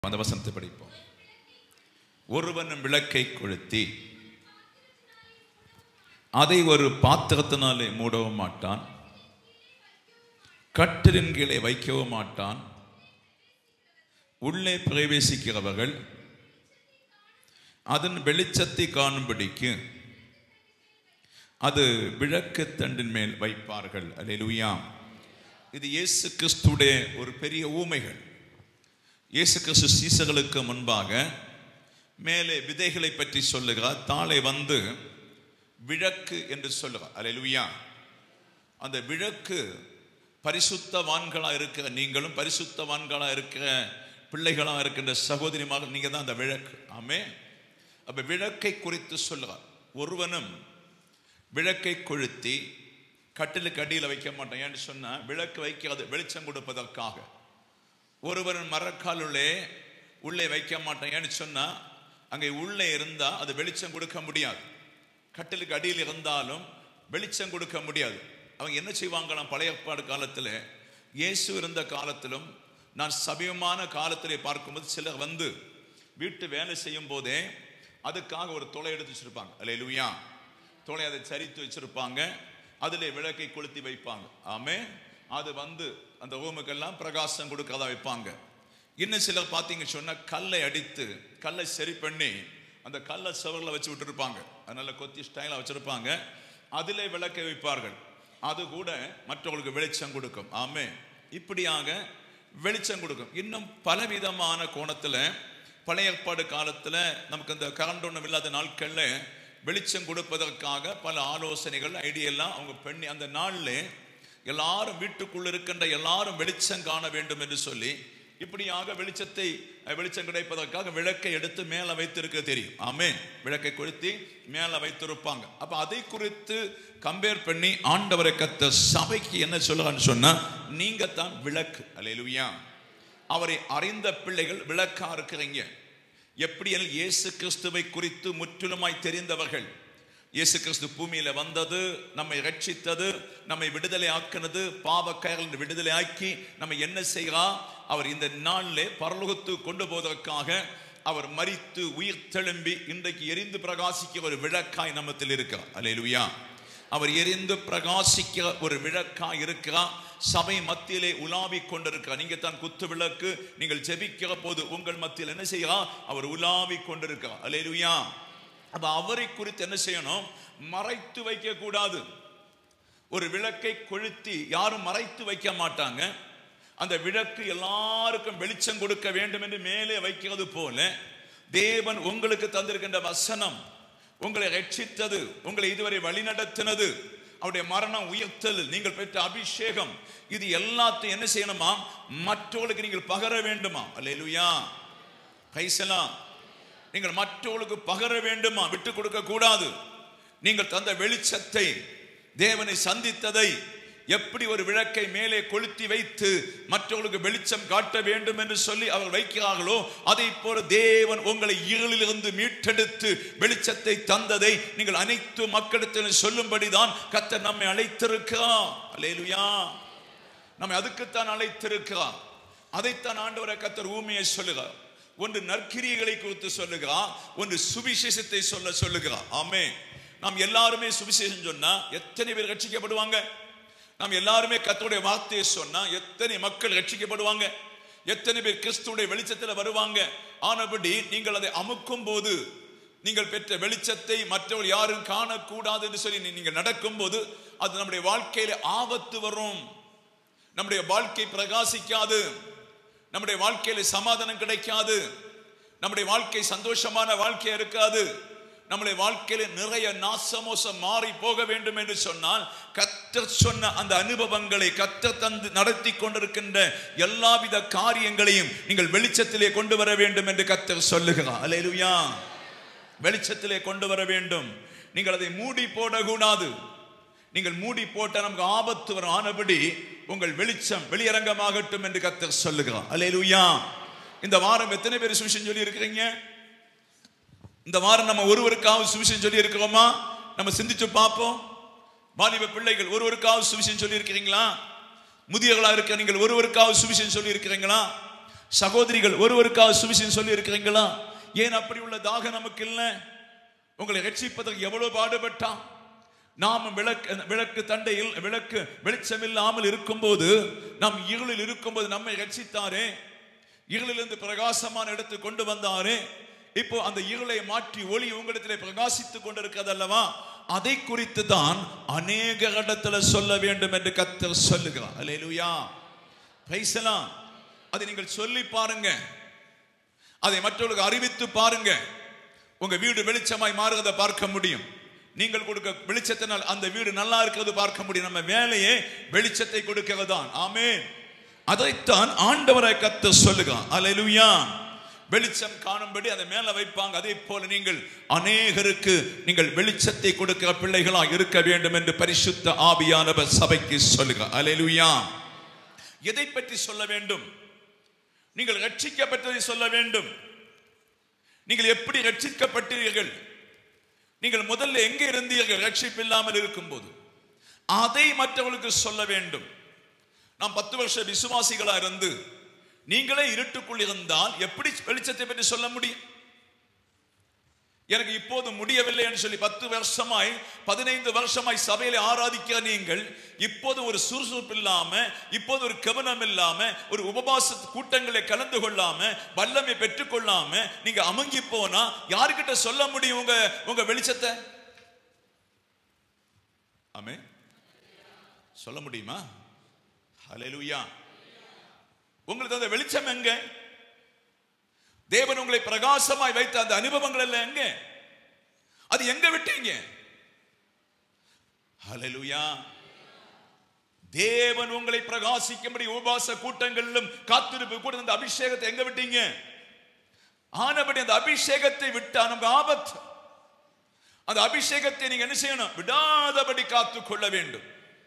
அந்த வசனத்தை படிப்போம் ஒருவனும் விளக்கை கொளுத்தி அதை ஒரு பாத்திரத்தினாலே மூடவும் மாட்டான் கட்டிலின் கீழே வைக்கவும் மாட்டான் உள்ளே பிரவேசிக்கிறவர்கள் அதன் வெளிச்சத்தை காணும்படிக்கு அது விளக்கு தண்டின் மேல் வைப்பார்கள் அல்லேலூயா இது இயேசு கிறிஸ்துடைய ஒரு பெரிய ஊமைகள் இயேசு கிறிஸ்து சீசர்களுக்கு முன்பாக மேலே விதைகளை பற்றி சொல்லுகிறார் தாளை வந்து விளக்கு என்று சொல்லுகிறார் அல்லேலூயா அந்த விளக்கு பரிசுத்தவான்களா இருக்கிற நீங்களும் பரிசுத்தவான்களா இருக்கிற பிள்ளைகளா இருக்கின்ற சகோதரிமாக நீங்க தான் அந்த விளக்கு ஆமே அப்ப விளக்கை குறித்து சொல்லுகிறார் ஒருவனும் விளக்கை கொளுத்தி கட்டிலுக்கு அடியில் வைக்க மாட்டான் ஏன்னு சொன்னா விளக்கு வைக்காது வெளிச்சம் கொடுப்பதற்காக ஒருவன் மரக்காலுள்ளே உள்ளே வைக்க மாட்டான் ஏன்னு சொன்னா அங்கே உள்ளே இருந்தா அது வெளிச்சம் கொடுக்க முடியாது கட்டிலுக்கு அடியில் இருந்தாலும் வெளிச்சம் கொடுக்க முடியாது அவங்க என்ன செய்வாங்களாம் பழைய ஏற்பாடு காலத்தில் இயேசு இருந்த காலத்திலும் நான் சமீபமான காலத்திலே பார்க்கும்போது சிலர் வந்து வீட்டு வேலை செய்யும் போதே அதுக்காக ஒரு தொலை எடுத்து வச்சிருப்பாங்க அல்ல லுவியா தொலை அதை சரித்து வச்சிருப்பாங்க அதிலே விளக்கை கொளுத்தி வைப்பாங்க ஆமே அது வந்து அந்த ரூமுக்கெல்லாம் பிரகாசம் கொடுக்காத வைப்பாங்க இன்னும் சிலர் பார்த்தீங்க சொன்னா கல்லை அடித்து கல்லை சரி பண்ணி அந்த கல்லை சுவரில் வச்சு விட்டுருப்பாங்க அதனால கொத்தி ஸ்டைலாக வச்சிருப்பாங்க அதிலே விளக்கை வைப்பார்கள் அது கூட மற்றவர்களுக்கு வெளிச்சம் கொடுக்கும் ஆமே இப்படியாக வெளிச்சம் கொடுக்கும் இன்னும் பலவிதமான கோணத்தில் பழைய ஏற்பாடு காலத்தில் நமக்கு இந்த கரண்ட் ஒன்றும் இல்லாத நாட்களில் வெளிச்சம் கொடுப்பதற்காக பல ஆலோசனைகள் ஐடியெல்லாம் அவங்க பெண்ணி அந்த நாளில் எல்லாரும் வீட்டுக்குள்ள இருக்கின்ற எல்லாரும் வெளிச்சம் காண வேண்டும் என்று சொல்லி இப்படியாக வெளிச்சத்தை வெளிச்சம் கிடைப்பதற்காக விளக்கை எடுத்து மேலே வைத்திருக்க தெரியும் ஆமே விளக்கை கொளுத்தி மேலே வைத்திருப்பாங்க அப்ப அதை குறித்து கம்பேர் பண்ணி ஆண்டவரை கத்த சபைக்கு என்ன சொல்லுவான்னு சொன்னா நீங்க தான் விளக்கு அலையிலுயா அவரை அறிந்த பிள்ளைகள் விளக்கா இருக்கிறீங்க எப்படி இயேசு கிறிஸ்துவை குறித்து முற்றிலுமாய் தெரிந்தவர்கள் இயேசு கிறிஸ்து பூமியில வந்தது நம்மை ரட்சித்தது நம்மை விடுதலை ஆக்கினது பாவக்காரர்கள் விடுதலை ஆக்கி நம்ம என்ன செய்கிறா அவர் இந்த நாளிலே பரலோகத்து கொண்டு போவதற்காக அவர் மரித்து உயிர் தெழும்பி இன்றைக்கு எரிந்து பிரகாசிக்க ஒரு விளக்காய் நம்மத்தில் இருக்கிறார் அலையலுயா அவர் எரிந்து பிரகாசிக்க ஒரு விளக்காய் இருக்கிறார் சபை மத்தியிலே உலாவி கொண்டிருக்கிறார் நீங்க தான் குத்து விளக்கு நீங்கள் ஜெபிக்கிற போது உங்கள் மத்தியில் என்ன செய்கிறார் அவர் உலாவி கொண்டிருக்கிறார் அலையலுயா அப்ப அவரை குறித்து என்ன செய்யணும் மறைத்து வைக்க கூடாது ஒரு விளக்கை கொளுத்தி யாரும் மறைத்து வைக்க மாட்டாங்க அந்த விளக்கு எல்லாருக்கும் வெளிச்சம் கொடுக்க வேண்டும் என்று மேலே வைக்கிறது போல தேவன் உங்களுக்கு தந்திருக்கின்ற வசனம் உங்களை ரட்சித்தது உங்களை இதுவரை வழிநடத்தினது அவருடைய மரணம் உயர்த்தல் நீங்கள் பெற்ற அபிஷேகம் இது எல்லாத்தையும் என்ன செய்யணுமா மற்றவர்களுக்கு நீங்கள் பகர வேண்டுமா அல்லேலுயா கைசலாம் நீங்கள் மற்றவர்களுக்கு பகர வேண்டுமா விட்டு கொடுக்க கூடாது நீங்கள் தந்த வெளிச்சத்தை தேவனை சந்தித்ததை எப்படி ஒரு விளக்கை மேலே கொளுத்தி வைத்து மற்றவர்களுக்கு வெளிச்சம் காட்ட வேண்டும் என்று சொல்லி அவர் வைக்கிறார்களோ அதை போல தேவன் உங்களை இருளிலிருந்து மீட்டெடுத்து வெளிச்சத்தை தந்ததை நீங்கள் அனைத்து மக்களிடத்தில் சொல்லும்படிதான் கத்தர் நம்மை அழைத்திருக்கிறார் அலேலுயா நம்மை அதுக்குத்தான் அழைத்திருக்கிறார் அதைத்தான் ஆண்டவரை கத்தர் ஊமையை சொல்லுகிறார் ஒன்று நற்கிரியைகளை குறித்து சொல்லுகிறார் ஒன்று சுவிசேஷத்தை சொல்ல சொல்லுகிறார் ஆமே நாம் எல்லாருமே சுவிசேஷம் சொன்னா எத்தனை பேர் ரட்சிக்கப்படுவாங்க நாம் எல்லாருமே கத்தோடைய வார்த்தையை சொன்னா எத்தனை மக்கள் ரட்சிக்கப்படுவாங்க எத்தனை பேர் கிறிஸ்துடைய வெளிச்சத்தில் வருவாங்க ஆனபடி நீங்கள் அதை அமுக்கும் போது நீங்கள் பெற்ற வெளிச்சத்தை மற்றவர்கள் யாரும் காணக்கூடாது என்று சொல்லி நீங்கள் நடக்கும் போது அது நம்முடைய வாழ்க்கையில ஆபத்து வரும் நம்முடைய வாழ்க்கை பிரகாசிக்காது நம்முடைய வாழ்க்கையில சமாதானம் கிடைக்காது நம்முடைய வாழ்க்கை சந்தோஷமான வாழ்க்கையா இருக்காது நம்முடைய வாழ்க்கையில நிறைய நாசமோசம் மாறி போக வேண்டும் என்று சொன்னால் கத்த சொன்ன அந்த அனுபவங்களை கத்த தந்து நடத்தி கொண்டிருக்கின்ற எல்லாவித காரியங்களையும் நீங்கள் வெளிச்சத்திலே கொண்டு வர வேண்டும் என்று கத்தர் சொல்லுகிறார் அலையிலுயா வெளிச்சத்திலே கொண்டு வர வேண்டும் நீங்கள் அதை மூடி போடக்கூடாது நீங்கள் மூடி போட்ட நமக்கு ஆபத்து வரும் ஆனபடி உங்கள் வெளிச்சம் வெளியரங்கமாகட்டும் என்று கத்தர் சொல்லுகிறார் அலையிலுயா இந்த வாரம் எத்தனை பேர் சுவிசேஷம் சொல்லி இருக்கிறீங்க இந்த வாரம் நம்ம ஒருவருக்காவது சுவிசேஷம் சொல்லி இருக்கிறோமா நம்ம சிந்திச்சு பார்ப்போம் வாலிப பிள்ளைகள் ஒருவருக்காவது சுவிசேஷம் சொல்லி இருக்கிறீங்களா முதியவர்களா இருக்க நீங்கள் ஒருவருக்காவது சுவிசேஷம் சொல்லி இருக்கிறீங்களா சகோதரிகள் ஒருவருக்காக சுவிசேஷம் சொல்லி இருக்கிறீங்களா ஏன் அப்படி உள்ள தாகம் நமக்கு இல்லை உங்களை ரட்சிப்பதற்கு எவ்வளவு பாடுபட்டான் நாம் விளக்கு விளக்கு தண்டையில் விளக்கு வெளிச்சம் இல்லாமல் இருக்கும்போது நாம் இருளில் இருக்கும்போது நம்மை ரட்சித்தாரே இருளிலிருந்து பிரகாசமான இடத்துக்கு கொண்டு வந்தாரே இப்போ அந்த இருளை மாற்றி ஒளி உங்களிடத்திலே பிரகாசித்துக் கொண்டிருக்கிறது அல்லவா அதை குறித்து தான் அநேக இடத்துல சொல்ல வேண்டும் என்று கத்தர் சொல்லுகிறார் அல்லேலூயா பிரைசலாம் அதை நீங்கள் சொல்லி பாருங்க அதை மற்றவர்களுக்கு அறிவித்து பாருங்க உங்க வீடு வெளிச்சமாய் மாறுவதை பார்க்க முடியும் நீங்கள் கொடுக்க வெளிச்சத்தினால் அந்த வீடு நல்லா இருக்கிறது பார்க்க முடியும் நம்ம வேலையே வெளிச்சத்தை கொடுக்கிறது தான் ஆமே அதைத்தான் ஆண்டவரை கத்த சொல்லுகிறான் அல்லேலூயா வெளிச்சம் காணும்படி அதை மேல வைப்பாங்க அதே போல நீங்கள் அநேகருக்கு நீங்கள் வெளிச்சத்தை கொடுக்கிற பிள்ளைகளா இருக்க வேண்டும் என்று பரிசுத்த ஆவியானவர் சபைக்கு சொல்லுங்க அல்லேலூயா எதை பற்றி சொல்ல வேண்டும் நீங்கள் ரட்சிக்கப்பட்டதை சொல்ல வேண்டும் நீங்கள் எப்படி ரட்சிக்கப்பட்டீர்கள் நீங்கள் முதல்ல எங்கே இருந்தீர்கள் ரட்சிப்பு இல்லாமல் இருக்கும்போது அதை மற்றவர்களுக்கு சொல்ல வேண்டும் நாம் பத்து வருஷ விசுவாசிகளா இருந்து நீங்களே இருட்டுக்குள் இருந்தால் எப்படி வெளிச்சத்தை பற்றி சொல்ல முடியும் எனக்கு இப்போது முடியவில்லை என்று சொல்லி பத்து வருஷமாய் பதினைந்து வருஷமாய் சபையில ஆராதிக்கிற நீங்கள் இப்போது ஒரு சுறுசுறுப்பு இல்லாம இப்போது ஒரு கவனம் இல்லாம ஒரு உபவாச கூட்டங்களை கலந்து கொள்ளாம வல்லமை பெற்றுக்கொள்ளாம நீங்க அமுங்கி போனா யாருக்கிட்ட சொல்ல முடியும் உங்க உங்க வெளிச்சத்தை ஆமே சொல்ல முடியுமா ஹalleluya உங்களுக்கு அந்த வெளிச்சம் எங்க தேவன் உங்களை பிரகாசமாய் வைத்த அந்த அனுபவங்கள் எல்லாம் எங்க அது எங்க விட்டீங்க ஹalleluya தேவன் உங்களை பிரகாசிக்கும்படி உபவாச கூட்டங்களிலும் காத்திருப்பு கூட அந்த அபிஷேகத்தை எங்க விட்டீங்க ஆனபடி அந்த அபிஷேகத்தை விட்டா நமக்கு ஆபத்து அந்த அபிஷேகத்தை நீங்க என்ன செய்யணும் விடாதபடி காத்துக் கொள்ள வேண்டும்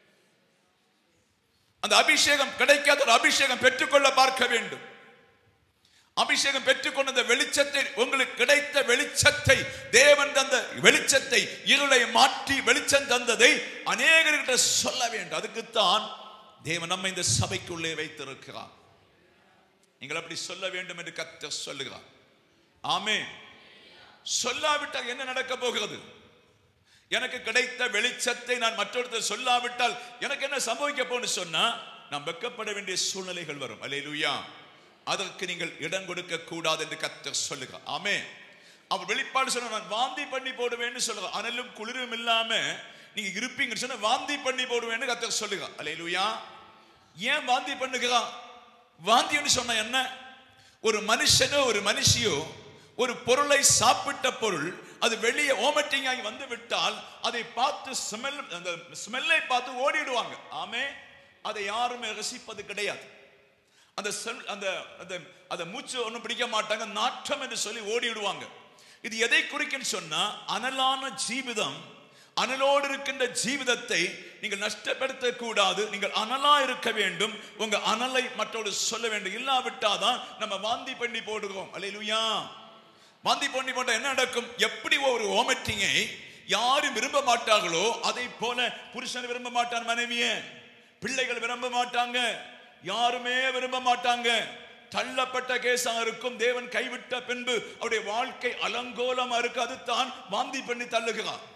அந்த அபிஷேகம் கிடைக்காத ஒரு அபிஷேகம் பெற்றுக்கொள்ள பார்க்க வேண்டும் அபிஷேகம் பெற்றுக்கொண்ட அந்த வெளிச்சத்தை உங்களுக்கு கிடைத்த வெளிச்சத்தை தேவன் தந்த வெளிச்சத்தை இருளை மாற்றி வெளிச்சம் தந்ததை அநேகர்கிட்ட சொல்ல வேண்டும் அதுக்குத்தான் தேவன் நம்ம இந்த சபைக்குள்ளே வைத்திருக்கிறார் நீங்கள் அப்படி சொல்ல வேண்டும் என்று கத்த சொல்லுகிறார் ஆமே சொல்லாவிட்டால் என்ன நடக்க போகிறது எனக்கு கிடைத்த வெளிச்சத்தை நான் மற்றொருத்தர் சொல்லாவிட்டால் எனக்கு என்ன சம்பவிக்க போன்னு சொன்னா நான் வெக்கப்பட வேண்டிய சூழ்நிலைகள் வரும் அல்லேலூயா அதற்கு நீங்கள் இடம் கொடுக்க கூடாது என்று கத்தர் சொல்லுங்க ஆமே அவர் வெளிப்பாடு சொன்ன நான் வாந்தி பண்ணி போடுவேன்னு சொல்லுங்க அனலும் குளிரும் இல்லாம நீங்க இருப்பீங்கன்னு சொன்னா வாந்தி பண்ணி போடுவேன்னு கத்தர் சொல்லுங்க அல்லேலூயா ஏன் வாந்தி பண்ணுகிறா வாந்தின்னு சொன்ன என்ன ஒரு மனுஷனோ ஒரு மனுஷியோ ஒரு பொருளை சாப்பிட்ட பொருள் அது வெளியே ஓமட்டிங் ஆகி வந்து விட்டால் அதை பார்த்து ஸ்மெல் அந்த ஸ்மெல்லை பார்த்து ஓடிடுவாங்க ஆமே அதை யாருமே ரசிப்பது கிடையாது அந்த செல் அந்த அந்த அந்த மூச்சு ஒன்றும் பிடிக்க மாட்டாங்க நாற்றம் என்று சொல்லி ஓடிடுவாங்க இது எதை குறிக்குன்னு சொன்னா அனலான ஜீவிதம் அனலோடு இருக்கின்ற ஜீவிதத்தை நீங்கள் நஷ்டப்படுத்த கூடாது நீங்கள் அனலா இருக்க வேண்டும் உங்க அனலை மற்றோடு சொல்ல வேண்டும் இல்லாவிட்டாதான் நம்ம வாந்தி பண்ணி போடுவோம் அல்லேலூயா வாந்தி பண்ணி போட்டா என்ன நடக்கும் எப்படி ஒரு ஓமட்டிங்கை யாரும் விரும்ப மாட்டார்களோ அதை போல புருஷன் விரும்ப மாட்டான் மனைவிய பிள்ளைகள் விரும்ப மாட்டாங்க யாருமே விரும்ப மாட்டாங்க தள்ளப்பட்ட கேசா இருக்கும் தேவன் கைவிட்ட பின்பு அவருடைய வாழ்க்கை அலங்கோலமா இருக்கு அதுதான் வாந்தி பண்ணி தள்ளுகிறார்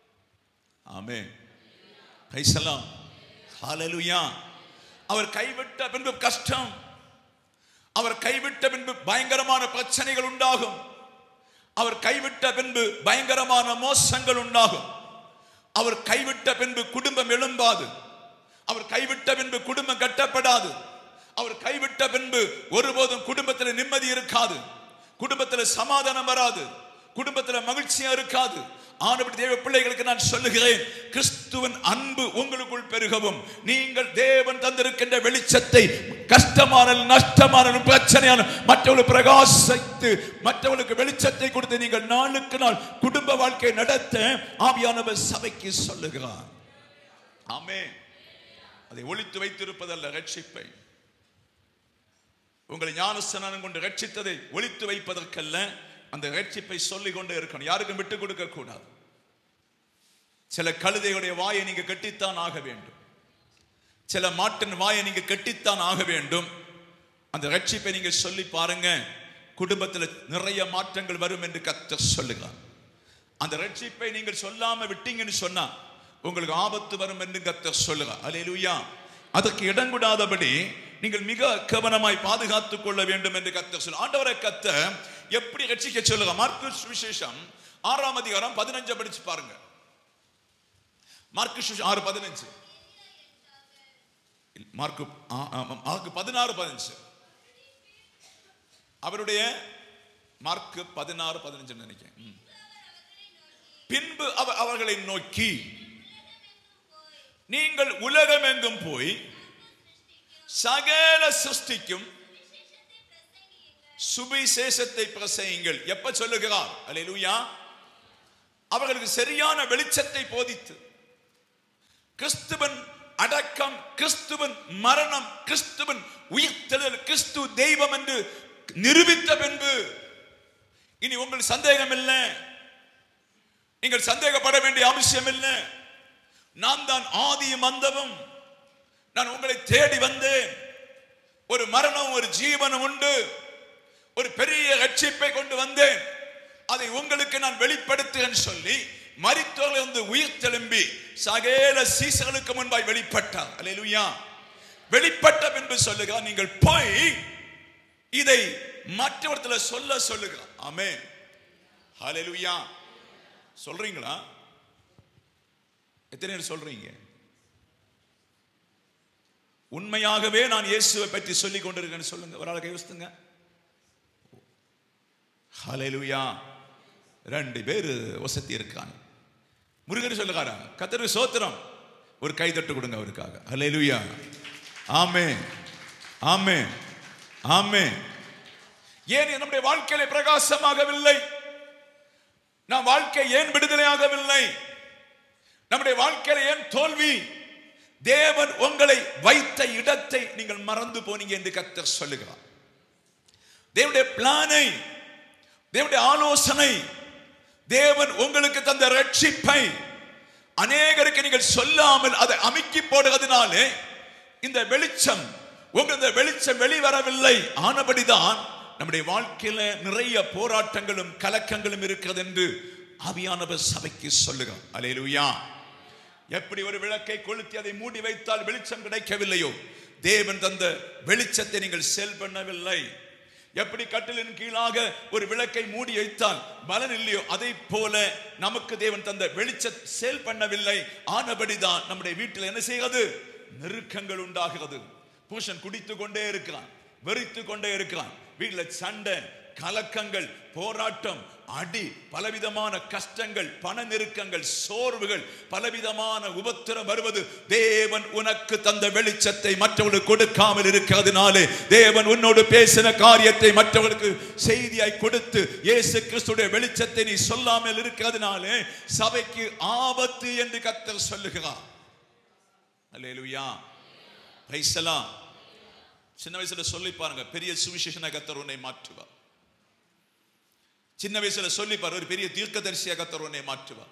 ஆமே கைசலாம் ஹalleluya அவர் கைவிட்ட பின்பு கஷ்டம் அவர் கைவிட்ட பின்பு பயங்கரமான பிரச்சனைகள் உண்டாகும் அவர் கைவிட்ட பின்பு பயங்கரமான மோசங்கள் உண்டாகும் அவர் கைவிட்ட பின்பு குடும்பம் எழும்பாது அவர் கைவிட்ட பின்பு குடும்பம் கட்டப்படாது அவர் கைவிட்ட பின்பு ஒருபோதும் குடும்பத்தில் நிம்மதி இருக்காது குடும்பத்தில் சமாதானம் வராது குடும்பத்தில் மகிழ்ச்சியா இருக்காது ஆனபடி தேவ பிள்ளைகளுக்கு நான் சொல்லுகிறேன் கிறிஸ்துவின் அன்பு உங்களுக்குள் பெருகவும் நீங்கள் தேவன் தந்திருக்கின்ற வெளிச்சத்தை கஷ்டமான நஷ்டமான பிரச்சனையான மற்றவர்களுக்கு பிரகாசித்து மற்றவர்களுக்கு வெளிச்சத்தை கொடுத்து நீங்கள் நாளுக்கு நாள் குடும்ப வாழ்க்கை நடத்த ஆவியானவர் சபைக்கு சொல்லுகிறார் ஆமே அதை ஒழித்து வைத்திருப்பதல்ல ரட்சிப்பை உங்களை ஞானஸ்தானம் கொண்டு ரட்சித்ததை ஒழித்து வைப்பதற்கல்ல அந்த ரட்சிப்பை சொல்லிக் கொண்டே இருக்கணும் யாருக்கும் விட்டு கொடுக்க கூடாது சில கழுதையுடைய வாயை நீங்க கட்டித்தான் ஆக வேண்டும் சில மாட்டின் வாயை நீங்க கட்டித்தான் ஆக வேண்டும் அந்த ரட்சிப்பை நீங்கள் சொல்லி பாருங்க குடும்பத்தில் நிறைய மாற்றங்கள் வரும் என்று கத்த சொல்லுகிறார் அந்த ரட்சிப்பை நீங்கள் சொல்லாம விட்டீங்கன்னு சொன்னா உங்களுக்கு ஆபத்து வரும் என்று கத்த சொல்லுகிறார் அல்லேலூயா அதற்கு இடம் கூடாதபடி நீங்கள் மிக கவனமாய் பாதுகாத்துக் கொள்ள வேண்டும் என்று கத்த சொல்ல ஆண்டவரை கத்த எப்படி ரட்சிக்க சொல்லுங்க மார்க்கு சுவிசேஷம் ஆறாம் அதிகாரம் பதினஞ்சு படிச்சு பாருங்க மார்க்கு சுவிசேஷம் ஆறு பதினஞ்சு மார்க்கு ஆ- ஆ- மார்க்கு பதினாறு பதினஞ்சு அவருடைய மார்க்கு பதினாறு பதினஞ்சு நினைக்கிறேன் ம். பின்பு அவர் அவர்களை நோக்கி நீங்கள் உலகமெங்கும் போய் சகல சிருஷ்டிக்கும் சுவிசேஷத்தை பிரசையுங்கள் எப்ப சொல்லுகிறார் அல்லேலூயா அவர்களுக்கு சரியான வெளிச்சத்தை போதித்து கிறிஸ்துவன் அடக்கம் கிறிஸ்துவன் மரணம் கிறிஸ்துவன் உயிர்த்தெழுதல் கிறிஸ்து தெய்வம் என்று நிரூபித்த பின்பு இனி உங்கள் சந்தேகம் இல்லை நீங்கள் சந்தேகப்பட வேண்டிய அவசியம் இல்லை நான் தான் ஆதியும் அந்தமும் நான் உங்களை தேடி வந்தேன் ஒரு மரணம் ஒரு ஜீவனம் உண்டு ஒரு பெரிய ரட்சிப்பை கொண்டு வந்தேன் அதை உங்களுக்கு நான் வெளிப்படுத்துகிறேன் சொல்லி மரித்தவர்களை வந்து உயிர் தெலும்பி சகல சீசர்களுக்கு முன்பாய் வெளிப்பட்டார் அல்லேலூயா வெளிப்பட்ட பின்பு சொல்லுகிறார் நீங்கள் போய் இதை மற்றவர்களை சொல்ல சொல்லுகிறார் ஆமே ஹalleluya சொல்றீங்களா எத்தனை பேர் சொல்றீங்க உண்மையாகவே நான் இயேசுவை பற்றி சொல்லிக் கொண்டிருக்கேன்னு சொல்லுங்க ஒரு ஆள் கைவசுங்க ஹalleluya ரெண்டு பேர் வசதி இருக்காங்க முருகன் சொல்லுகாரா கத்தருக்கு சோத்திரம் ஒரு கை தட்டு கொடுங்க அவருக்காக ஹalleluya ஆமே ஆமே ஆமே ஏன் நம்முடைய வாழ்க்கையில பிரகாசமாகவில்லை நம் வாழ்க்கை ஏன் விடுதலையாகவில்லை நம்முடைய வாழ்க்கையில ஏன் தோல்வி தேவன் உங்களை வைத்த இடத்தை நீங்கள் மறந்து போனீங்க என்று கத்தர் சொல்லுகிறார் தேவனுடைய பிளானை தேவனுடைய ஆலோசனை தேவன் உங்களுக்கு தந்த ரட்சிப்பை அநேகருக்கு நீங்கள் சொல்லாமல் அதை அமுக்கி போடுவதனாலே இந்த வெளிச்சம் உங்க இந்த வெளிச்சம் வெளிவரவில்லை ஆனபடிதான் நம்முடைய வாழ்க்கையில நிறைய போராட்டங்களும் கலக்கங்களும் இருக்கிறது என்று ஆவியானவர் சபைக்கு சொல்லுகிறார் அலையலுயா எப்படி ஒரு விளக்கை கொளுத்தி அதை மூடி வைத்தால் வெளிச்சம் கிடைக்கவில்லையோ தேவன் தந்த வெளிச்சத்தை நீங்கள் செல் பண்ணவில்லை எப்படி கட்டிலின் கீழாக ஒரு விளக்கை மூடி வைத்தால் பலன் இல்லையோ அதை போல நமக்கு தேவன் தந்த வெளிச்ச சேல் பண்ணவில்லை ஆனபடிதான் நம்முடைய வீட்டில் என்ன செய்கிறது நெருக்கங்கள் உண்டாகிறது புருஷன் குடித்து கொண்டே இருக்கிறான் வெறித்து கொண்டே இருக்கிறான் வீட்டில் சண்டை கலக்கங்கள் போராட்டம் அடி பலவிதமான கஷ்டங்கள் பண நெருக்கங்கள் சோர்வுகள் பலவிதமான உபத்திரம் வருவது தேவன் உனக்கு தந்த வெளிச்சத்தை மற்றவர்களுக்கு கொடுக்காமல் இருக்கிறதுனாலே தேவன் உன்னோடு பேசின காரியத்தை மற்றவர்களுக்கு செய்தியாய் கொடுத்து இயேசு கிறிஸ்துடைய வெளிச்சத்தை நீ சொல்லாமல் இருக்கிறதுனாலே சபைக்கு ஆபத்து என்று கத்தர் சொல்லுகிறார் அல்லேலூயா பிரைசலாம் சின்ன வயசுல சொல்லி பாருங்க பெரிய சுவிசேஷன கத்தர் உன்னை மாற்றுவார் சின்ன வயசுல சொல்லி பாரு ஒரு பெரிய தீர்க்கதரிசியாக கத்தர் உன்னை மாற்றுவார்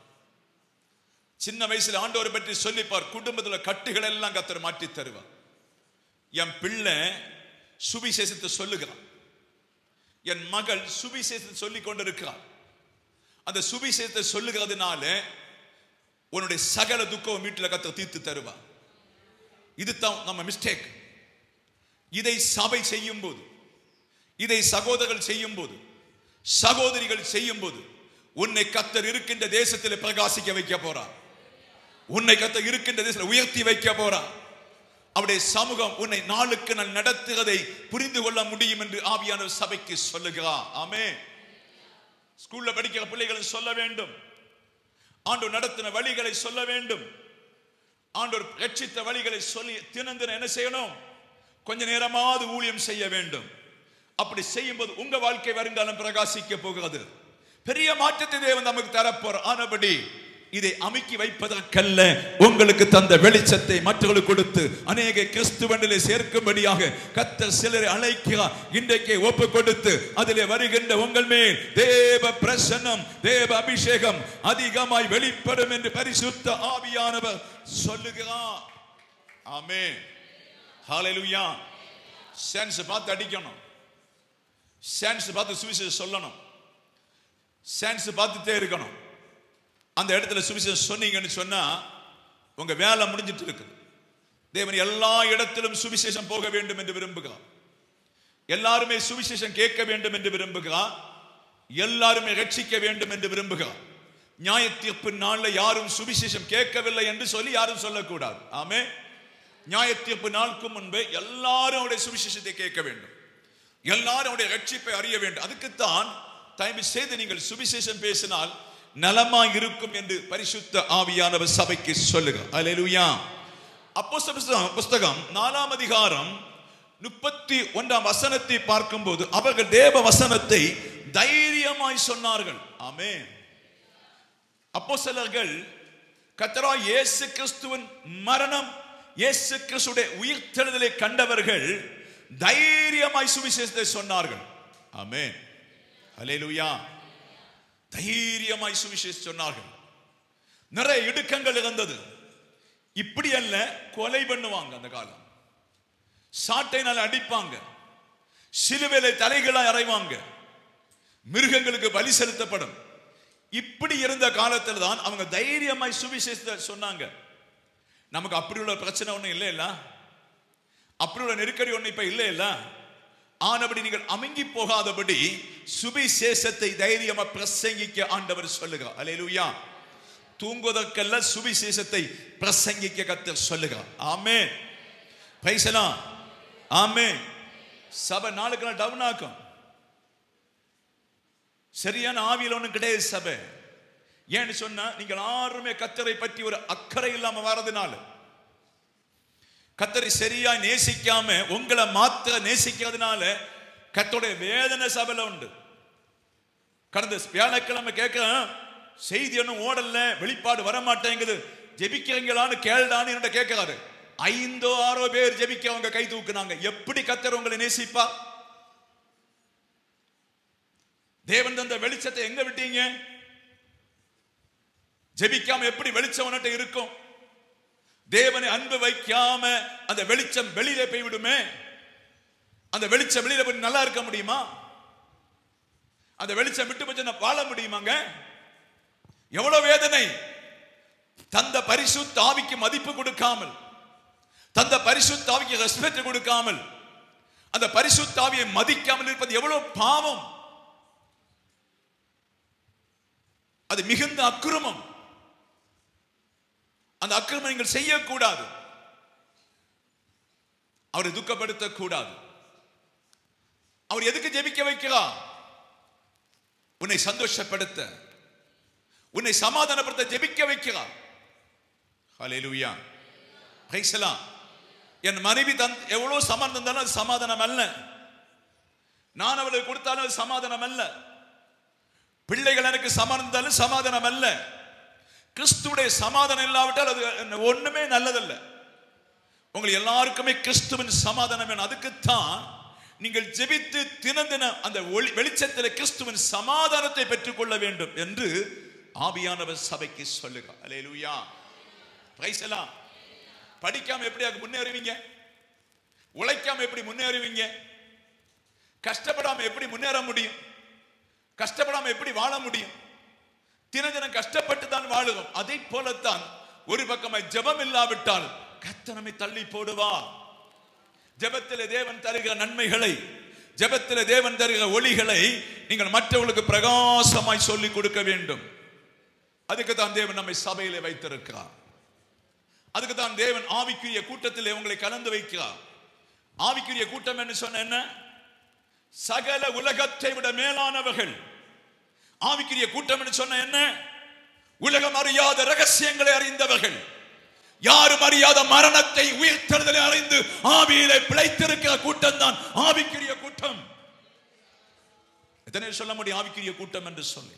சின்ன வயசுல ஆண்டவரை பற்றி சொல்லிப்பார் குடும்பத்துல கட்டுகள் எல்லாம் கத்தர் மாற்றி தருவார் என் பிள்ளை சுவிசேஷத்தை சொல்லுகிறான் என் மகள் சுவிசேஷத்தை சொல்லிக் கொண்டிருக்கிறார் அந்த சுவிசேஷத்தை சொல்லுகிறதுனால உன்னுடைய சகல துக்கம் வீட்டில் கத்த தீர்த்து தருவார் இதுதான் நம்ம மிஸ்டேக் இதை சபை செய்யும் போது இதை சகோதரர்கள் செய்யும் போது சகோதரிகள் செய்யும் போது உன்னை கத்தர் இருக்கின்ற தேசத்தில் பிரகாசிக்க வைக்க போறார் உன்னை கத்தர் இருக்கின்ற தேசத்தில் உயர்த்தி வைக்க போறார் அவருடைய சமூகம் உன்னை நாளுக்கு நாள் நடத்துவதை புரிந்து கொள்ள முடியும் என்று ஆவியான சபைக்கு சொல்லுகிறார் ஆமே ஸ்கூல்ல படிக்கிற பிள்ளைகளை சொல்ல வேண்டும் ஆண்டவர் நடத்தின வழிகளை சொல்ல வேண்டும் ஆண்டவர் ரட்சித்த வழிகளை சொல்லி தினந்தின என்ன செய்யணும் கொஞ்ச நேரமாவது ஊழியம் செய்ய வேண்டும் அப்படி செய்யும்போது உங்க வாழ்க்கை வருங்காலம் பிரகாசிக்க போகிறது பெரிய மாற்றத்தை தேவன் நமக்கு தரப்போற ஆனபடி இதை அமுக்கி வைப்பதற்கல்ல உங்களுக்கு தந்த வெளிச்சத்தை மற்றவர்களுக்கு கொடுத்து அநேக கிறிஸ்துவனிலே சேர்க்கும்படியாக கத்தர் சிலரை அழைக்கிறார் இன்றைக்கே ஒப்பு கொடுத்து அதிலே வருகின்ற உங்கள் மேல் தேவ பிரசன்னம் தேவ அபிஷேகம் அதிகமாய் வெளிப்படும் என்று பரிசுத்த ஆவியானவர் சொல்லுகிறார் ஆமே ஹalleluya சான்ஸ் பார்த்து அடிக்கணும் சான்ஸ் பார்த்து சுவிசேஷம் சொல்லணும் சான்ஸ் பார்த்துட்டே இருக்கணும் அந்த இடத்துல சுவிசேஷம் சொன்னீங்கன்னு சொன்னா உங்க வேலை முடிஞ்சிட்டு இருக்குது தேவன் எல்லா இடத்திலும் சுவிசேஷம் போக வேண்டும் என்று விரும்புகிறார் எல்லாருமே சுவிசேஷம் கேட்க வேண்டும் என்று விரும்புகிறார் எல்லாருமே ரட்சிக்க வேண்டும் என்று விரும்புகிறார் நியாய தீர்ப்பு நாள்ல யாரும் சுவிசேஷம் கேட்கவில்லை என்று சொல்லி யாரும் சொல்லக்கூடாது ஆமே நியாய தீர்ப்பு நாளுக்கு முன்பே எல்லாரும் அவருடைய சுவிசேஷத்தை கேட்க வேண்டும் எல்லாரும் அவருடைய ரட்சிப்பை அறிய வேண்டும் அதுக்குத்தான் தயவு செய்து நீங்கள் சுவிசேஷம் பேசினால் நலமா இருக்கும் என்று பரிசுத்த ஆவியானவர் சபைக்கு சொல்லுக அல்லேலூயா அப்போஸ்தல புஸ்தகம் புஸ்தகம் நாலாம் அதிகாரம் முப்பத்தி ஒன்றாம் வசனத்தை பார்க்கும்போது அவர்கள் தேவ வசனத்தை தைரியமாய் சொன்னார்கள் ஆமே அப்போஸ்தலர்கள் கத்தரா இயேசு கிறிஸ்துவின் மரணம் இயேசு கிறிஸ்துடைய உயிர்த்தெழுதலை கண்டவர்கள் தைரியமாய் சுவிசேஷத்தை சொன்னார்கள் ஆமே அல்லேலூயா தைரியமாய் சுவிசேஷம் சொன்னார்கள் நிறைய இடுக்கங்கள் இருந்தது இப்படி அல்ல கொலை பண்ணுவாங்க அந்த காலம் சாட்டையினால் அடிப்பாங்க சிலுவையில தலைகளை அறைவாங்க மிருகங்களுக்கு பலி செலுத்தப்படும் இப்படி இருந்த காலத்தில் தான் அவங்க தைரியமாய் சுவிசேஷத்தை சொன்னாங்க நமக்கு அப்படி உள்ள பிரச்சனை ஒன்றும் இல்லை இல்ல அப்படி உள்ள நெருக்கடி ஒன்று இப்ப இல்லை இல்ல ஆனபடி நீங்கள் அமுங்கி போகாதபடி சுவிசேஷத்தை தைரியமா பிரசங்கிக்க ஆண்டவர் சொல்லுகிறார் அல்லேலூயா தூங்குவதற்கல்ல சுவிசேஷத்தை பிரசங்கிக்க கத்தர் சொல்லுகிறார் ஆமே பைசலாம் ஆமே சபை நாளுக்கு நாள் டவுன் ஆக்கும் சரியான ஆவியில் ஒன்றும் கிடையாது சபை ஏன்னு சொன்னா நீங்கள் யாருமே கத்தரை பற்றி ஒரு அக்கறை இல்லாம வர்றதுனால கத்தரை சரியா நேசிக்காம உங்களை மாத்த நேசிக்கிறதுனால கத்தோடைய வேதனை சபையில உண்டு கடந்த வியாழக்கிழமை கேட்க செய்தி ஒன்றும் ஓடல வெளிப்பாடு வர மாட்டேங்குது ஜெபிக்கிறீங்களான்னு கேள்டான்னு என்ன கேட்கிறாரு ஐந்தோ ஆறோ பேர் ஜெபிக்க அவங்க கை தூக்குனாங்க எப்படி கத்தர் உங்களை நேசிப்பா தேவன் தந்த வெளிச்சத்தை எங்க விட்டீங்க ஜெபிக்காம எப்படி வெளிச்சம் உன்கிட்ட இருக்கும் தேவனை அன்பு வைக்காம அந்த வெளிச்சம் வெளியில போய் விடுமே அந்த வெளிச்சம் வெளியில போய் நல்லா இருக்க முடியுமா அந்த வெளிச்சம் விட்டு போச்சு வாழ முடியுமாங்க எவ்வளவு வேதனை தந்த பரிசுத்த ஆவிக்கு மதிப்பு கொடுக்காமல் தந்த பரிசுத்த ஆவிக்கு ரெஸ்பெக்ட் கொடுக்காமல் அந்த பரிசுத்த ஆவியை மதிக்காமல் இருப்பது எவ்வளவு பாவம் அது மிகுந்த அக்கிரமம் அந்த அக்கிரமம் நீங்கள் செய்யக்கூடாது அவரை துக்கப்படுத்த கூடாது அவர் எதுக்கு ஜெபிக்க வைக்கிறார் உன்னை சந்தோஷப்படுத்த உன்னை சமாதானப்படுத்த ஜெபிக்க வைக்கிறார் ஹalleluya பிரைஸ்லாம் என் மனைவி தன் எவ்வளவு சமாதானம் தந்தாலும் அது சமாதானம் அல்ல நான் அவளுக்கு கொடுத்தாலும் அது சமாதானம் அல்ல பிள்ளைகள் எனக்கு சமாதானம் தந்தாலும் சமாதானம் அல்ல கிறிஸ்துடைய சமாதானம் இல்லாவிட்டால் அது ஒண்ணுமே நல்லதல்ல உங்கள் எல்லாருக்குமே கிறிஸ்துவின் சமாதானம் வேணும் அதுக்குத்தான் நீங்கள் ஜெபித்து தினந்தின அந்த ஒளி வெளிச்சத்தில் கிறிஸ்துவின் சமாதானத்தை பெற்றுக்கொள்ள வேண்டும் என்று ஆவியானவர் சபைக்கு சொல்லுக அலேலுயா பிரைசலாம் படிக்காம எப்படி அதுக்கு முன்னேறுவீங்க உழைக்காம எப்படி முன்னேறுவீங்க கஷ்டப்படாம எப்படி முன்னேற முடியும் கஷ்டப்படாம எப்படி வாழ முடியும் தினதினம் கஷ்டப்பட்டு தான் வாழுவோம் அதை போலத்தான் ஒரு பக்கமாய் ஜெபம் இல்லாவிட்டால் கத்தனமை தள்ளி போடுவா ஜெபத்திலே தேவன் தருகிற நன்மைகளை ஜெபத்திலே தேவன் தருகிற ஒளிகளை நீங்கள் மற்றவர்களுக்கு பிரகாசமாய் சொல்லி கொடுக்க வேண்டும் அதுக்கு தான் தேவன் நம்மை சபையிலே வைத்திருக்கிறார் அதுக்கு தான் தேவன் ஆவிக்குரிய கூட்டத்திலே உங்களை கலந்து வைக்கிறார் ஆவிக்குரிய கூட்டம் என்று சொன்ன என்ன சகல உலகத்தை விட மேலானவர்கள் ஆவிக்குரிய கூட்டம் என்று சொன்ன என்ன உலகம் அறியாத ரகசியங்களை அறிந்தவர்கள் யாரும் அறியாத மரணத்தை உயிர்த்தெழுதலை அறிந்து ஆவியிலே பிழைத்திருக்கிற கூட்டம் தான் ஆவிக்குரிய கூட்டம் எத்தனை சொல்ல முடியும் ஆவிக்குரிய கூட்டம் என்று சொல்லி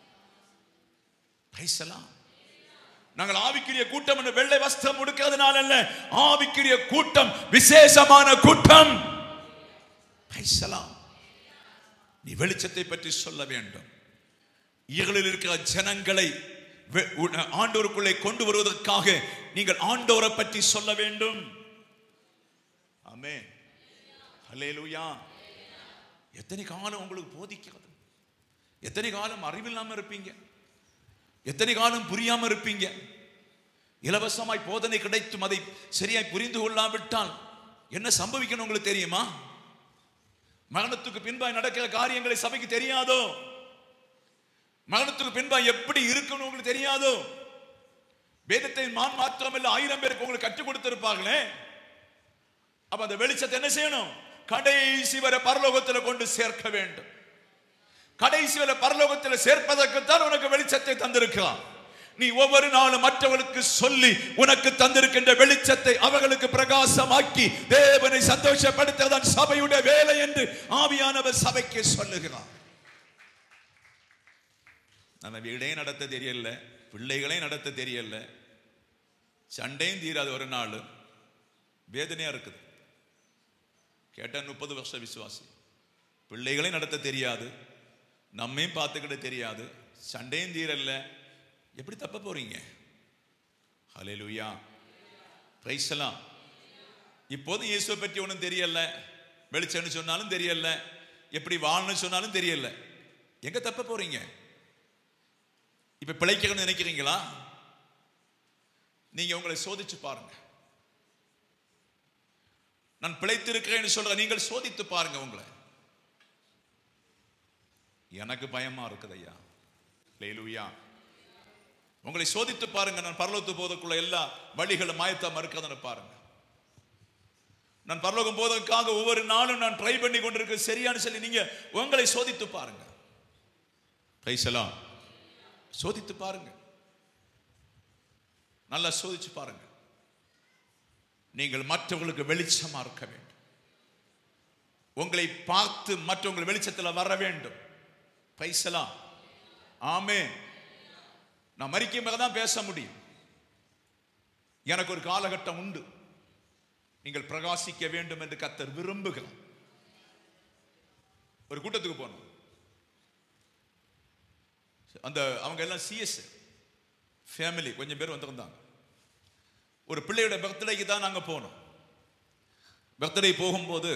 பேசலாம் நாங்கள் ஆவிக்குரிய கூட்டம் என்று வெள்ளை வஸ்திரம் உடுக்கிறதுனால அல்ல ஆவிக்குரிய கூட்டம் விசேஷமான கூட்டம் பேசலாம் நீ வெளிச்சத்தை பற்றி சொல்ல வேண்டும் இயலில் இருக்கிற ஜனங்களை வெ- உ- ஆண்டவருக்குள்ளே கொண்டு வருவதற்காக நீங்கள் ஆண்டவரை பற்றி சொல்ல வேண்டும் ஆமென் ஹalleluya எத்தனை காலம் உங்களுக்கு போதிக்கிறது எத்தனை காலம் அறிவில்லாம இருப்பீங்க எத்தனை காலம் புரியாம இருப்பீங்க இலவசமாய் போதனை கிடைத்தும் அதை சரியாய் புரிந்து கொள்ளாவிட்டால் என்ன சம்பவிக்கணும் உங்களுக்கு தெரியுமா மரணத்துக்கு பின்பாய் நடக்கிற காரியங்களை சபைக்கு தெரியாதோ மரணத்துக்கு பின்பாய் எப்படி இருக்கணும் உங்களுக்கு தெரியாதோ வேதத்தை மான் மாத்திரமல்ல ஆயிரம் பேருக்கு உங்களுக்கு கற்றுக் கொடுத்திருப்பாங்களே அப்ப அந்த வெளிச்சத்தை என்ன செய்யணும் கடைசி வரை பரலோகத்தில் கொண்டு சேர்க்க வேண்டும் கடைசி வரை பரலோகத்தில் சேர்ப்பதற்குத்தான் உனக்கு வெளிச்சத்தை தந்திருக்கிறான் நீ ஒவ்வொரு நாளும் மற்றவர்களுக்கு சொல்லி உனக்கு தந்திருக்கின்ற வெளிச்சத்தை அவர்களுக்கு பிரகாசமாக்கி தேவனை சந்தோஷப்படுத்துவதான் சபையுடைய வேலை என்று ஆவியானவர் சபைக்கு சொல்லுகிறார் நம்ம வீடையும் நடத்த தெரியல பிள்ளைகளையும் நடத்த தெரியல சண்டையும் தீராது ஒரு நாள் வேதனையா இருக்குது கேட்டா முப்பது வருஷ விசுவாசி பிள்ளைகளையும் நடத்த தெரியாது நம்மையும் பார்த்துக்கிட தெரியாது சண்டையும் தீரல்ல எப்படி தப்ப போறீங்க ஹலே லூயா பிரைசலாம் இப்போதும் இயேசுவை பற்றி ஒன்றும் தெரியல வெளிச்சம்னு சொன்னாலும் தெரியல எப்படி வாழணும்னு சொன்னாலும் தெரியல எங்க தப்ப போறீங்க இப்ப பிழைக்கணும்னு நினைக்கிறீங்களா நீங்க உங்களை சோதிச்சு பாருங்க நான் பிழைத்திருக்கிறேன்னு சொல்ற நீங்கள் சோதித்து பாருங்க உங்களை எனக்கு பயமா இருக்குது ஐயா லேலுயா உங்களை சோதித்து பாருங்க நான் பரலோகத்து போவதற்குள்ள எல்லா வழிகளும் மாயத்தா மறுக்கிறதுன்னு பாருங்க நான் பரலோகம் போவதற்காக ஒவ்வொரு நாளும் நான் ட்ரை பண்ணி கொண்டிருக்க சரியானு சொல்லி நீங்க உங்களை சோதித்து பாருங்க பேசலாம் சோதித்து பாருங்க நல்லா சோதிச்சு பாருங்க நீங்கள் மற்றவங்களுக்கு வெளிச்சமா இருக்க வேண்டும் உங்களை பார்த்து மற்றவங்கள் வெளிச்சத்தில் வர வேண்டும் பைசலாம் ஆமே நான் மறிக்கும் தான் பேச முடியும் எனக்கு ஒரு காலகட்டம் உண்டு நீங்கள் பிரகாசிக்க வேண்டும் என்று கத்தர் விரும்புகிறார் ஒரு கூட்டத்துக்கு போனோம் அந்த அவங்க எல்லாம் சிஎஸ் ஃபேமிலி கொஞ்சம் பேர் வந்திருந்தாங்க ஒரு பிள்ளையோட பர்த்டேக்கு தான் நாங்கள் போனோம் பர்த்டே போகும்போது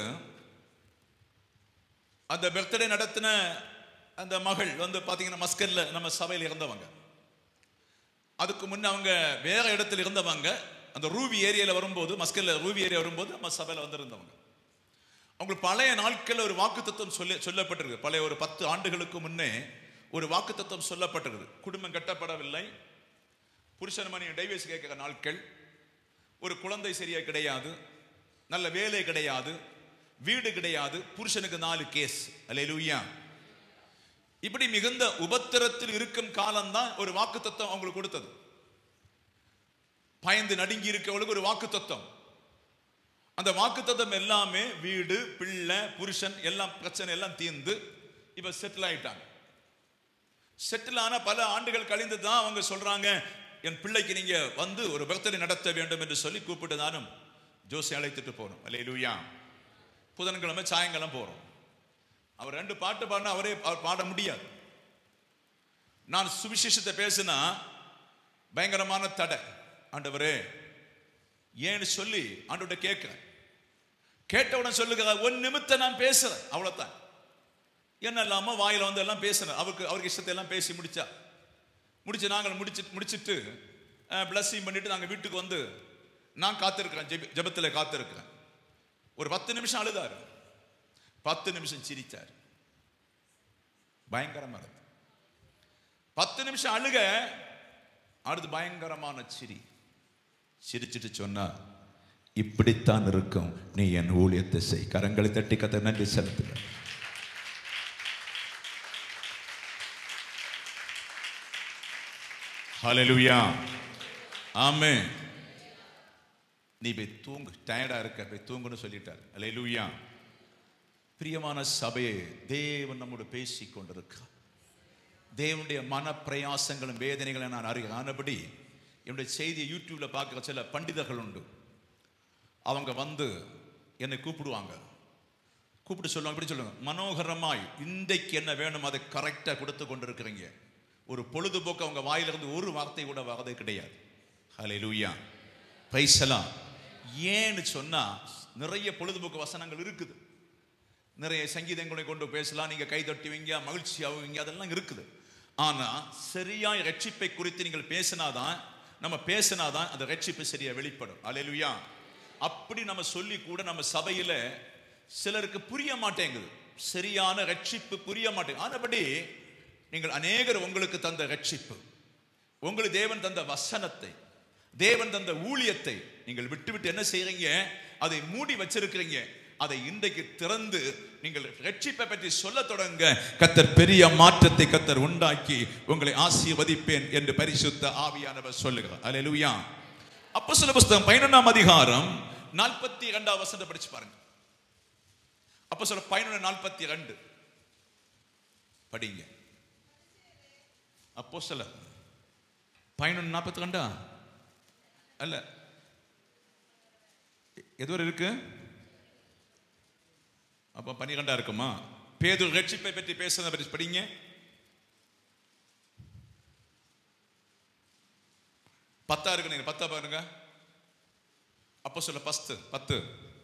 அந்த பர்த்டே நடத்தின அந்த மகள் வந்து பார்த்தீங்கன்னா மஸ்கல்ல நம்ம சபையில் இருந்தவங்க அதுக்கு முன்ன அவங்க வேற இடத்துல இருந்தவங்க அந்த ரூவி ஏரியாவில் வரும்போது மஸ்கல்ல ரூவி ஏரியா வரும்போது நம்ம சபையில் வந்திருந்தவங்க அவங்களுக்கு பழைய நாட்களில் ஒரு வாக்குத்தத்தம் சொல்லி சொல்லப்பட்டிருக்கு பழைய ஒரு பத்து ஆண்டுகளுக்கு முன்னே ஒரு வாக்குத்தத்தம் சொல்லப்பட்டிருக்கு குடும்பம் கட்டப்படவில்லை புருஷன் மணி டைவர்ஸ் கேட்கிற நாட்கள் ஒரு குழந்தை சரியா கிடையாது நல்ல வேலை கிடையாது வீடு கிடையாது புருஷனுக்கு நாலு கேஸ் அல்லேலூயா இப்படி மிகுந்த உபத்திரத்தில் இருக்கும் காலம்தான் ஒரு வாக்கு தத்துவம் அவங்களுக்கு கொடுத்தது பயந்து நடுங்கி இருக்கவங்களுக்கு ஒரு வாக்கு தத்துவம் அந்த வாக்கு தத்துவம் எல்லாமே வீடு பிள்ளை புருஷன் எல்லாம் பிரச்சனை எல்லாம் தீர்ந்து இப்ப செட்டில் ஆயிட்டாங்க செட்டில் ஆன பல ஆண்டுகள் கழிந்து தான் அவங்க சொல்றாங்க என் பிள்ளைக்கு நீங்க வந்து ஒரு பர்த்டே நடத்த வேண்டும் என்று சொல்லி கூப்பிட்டு தானும் ஜோசி அழைத்துட்டு போனோம் அல்லேலூயா புதன்கிழமை சாயங்காலம் போறோம் அவர் ரெண்டு பாட்டு பாடினா அவரே அவர் பாட முடியாது நான் சுவிசேஷத்தை பேசினா பயங்கரமான தடை ஆண்டவரே ஏன்னு சொல்லி ஆண்டவர்கிட்ட கேட்கிறேன் கேட்டவுடன் சொல்லுங்க ஒரு நிமித்தம் நான் பேசுறேன் அவ்வளவுதான் என்ன இல்லாம வாயில வந்து எல்லாம் பேசுறேன் அவருக்கு அவருக்கு இஷ்டத்தை எல்லாம் பேசி முடிச்சா முடிச்சு நாங்கள் முடிச்சு முடிச்சிட்டு பிளஸ்ஸிங் பண்ணிட்டு நாங்கள் வீட்டுக்கு வந்து நான் காத்திருக்கிறேன் ஜெப ஜெபத்தில் காத்திருக்கிறேன் ஒரு பத்து நிமிஷம் அழுதாரு பத்து நிமிஷம் சிரிச்சார் பயங்கரமா இருக்கு பத்து நிமிஷம் அழுக அடுத்து பயங்கரமான சிரி சிரிச்சிட்டு சொன்னா இப்படித்தான் இருக்கும் நீ என் ஊழியத்தை செய் கரங்களை தட்டி கத்த நன்றி செலுத்துக ஹalleluya ஆமே நீ போய் தூங்கு டயர்டா இருக்க போய் தூங்குன்னு சொல்லிட்டார் ஹalleluya பிரியமான சபையை தேவன் நம்மோடு பேசிக் கொண்டிருக்கிறார் தேவனுடைய மன பிரயாசங்களும் வேதனைகளும் நான் அறியானபடி என்னுடைய செய்தியை யூடியூப்ல பார்க்குற சில பண்டிதர்கள் உண்டு அவங்க வந்து என்னை கூப்பிடுவாங்க கூப்பிட்டு சொல்லுவாங்க இப்படி சொல்லுவாங்க மனோகரமாய் இன்றைக்கு என்ன வேணும் அதை கரெக்டாக கொடுத்து கொண்டிருக்கிறீங்க ஒரு பொழுதுபோக்கு அவங்க வாயிலிருந்து ஒரு வார்த்தை கூட வரதே கிடையாது ஹலே லூயா பைசலாம் ஏன்னு சொன்னா நிறைய பொழுதுபோக்கு வசனங்கள் இருக்குது நிறைய சங்கீதங்களை கொண்டு பேசலாம் நீங்க கை தட்டுவீங்க மகிழ்ச்சி ஆகுவீங்க அதெல்லாம் இருக்குது ஆனா சரியாய் ரட்சிப்பை குறித்து நீங்கள் பேசினாதான் நம்ம பேசினாதான் அந்த ரட்சிப்பு சரியா வெளிப்படும் அல்லேலூயா அப்படி நம்ம சொல்லி கூட நம்ம சபையில சிலருக்கு புரிய மாட்டேங்குது சரியான ரட்சிப்பு புரிய மாட்டேங்குது ஆனபடி நீங்கள் அநேகர் உங்களுக்கு தந்த ரட்சிப்பு உங்களுக்கு தேவன் தந்த வசனத்தை தேவன் தந்த ஊழியத்தை நீங்கள் விட்டு விட்டு என்ன செய்றீங்க அதை மூடி வச்சிருக்கிறீங்க அதை இன்றைக்கு திறந்து நீங்கள் ரட்சிப்பை பற்றி சொல்ல தொடங்க கத்தர் பெரிய மாற்றத்தை கத்தர் உண்டாக்கி உங்களை ஆசீர்வதிப்பேன் என்று பரிசுத்த ஆவியானவர் சொல்லுகிறார் அல்லேலூயா அப்போ சில புஸ்தகம் பதினொன்றாம் அதிகாரம் நாற்பத்தி இரண்டாம் வசனத்தை படிச்சு பாருங்க அப்போ சொல்ல பதினொன்று நாற்பத்தி ரெண்டு படிங்க அப்போ சில பதினொன்று நாற்பத்தி ரெண்டா அல்ல எதுவரை இருக்கு அப்ப பன்னிரெண்டா இருக்குமா பேது ரட்சிப்பை பற்றி பேசுறத பற்றி படிங்க பத்தா இருக்கு நீங்க பத்தா பாருங்க அப்போ சொல்ல பஸ்து பத்து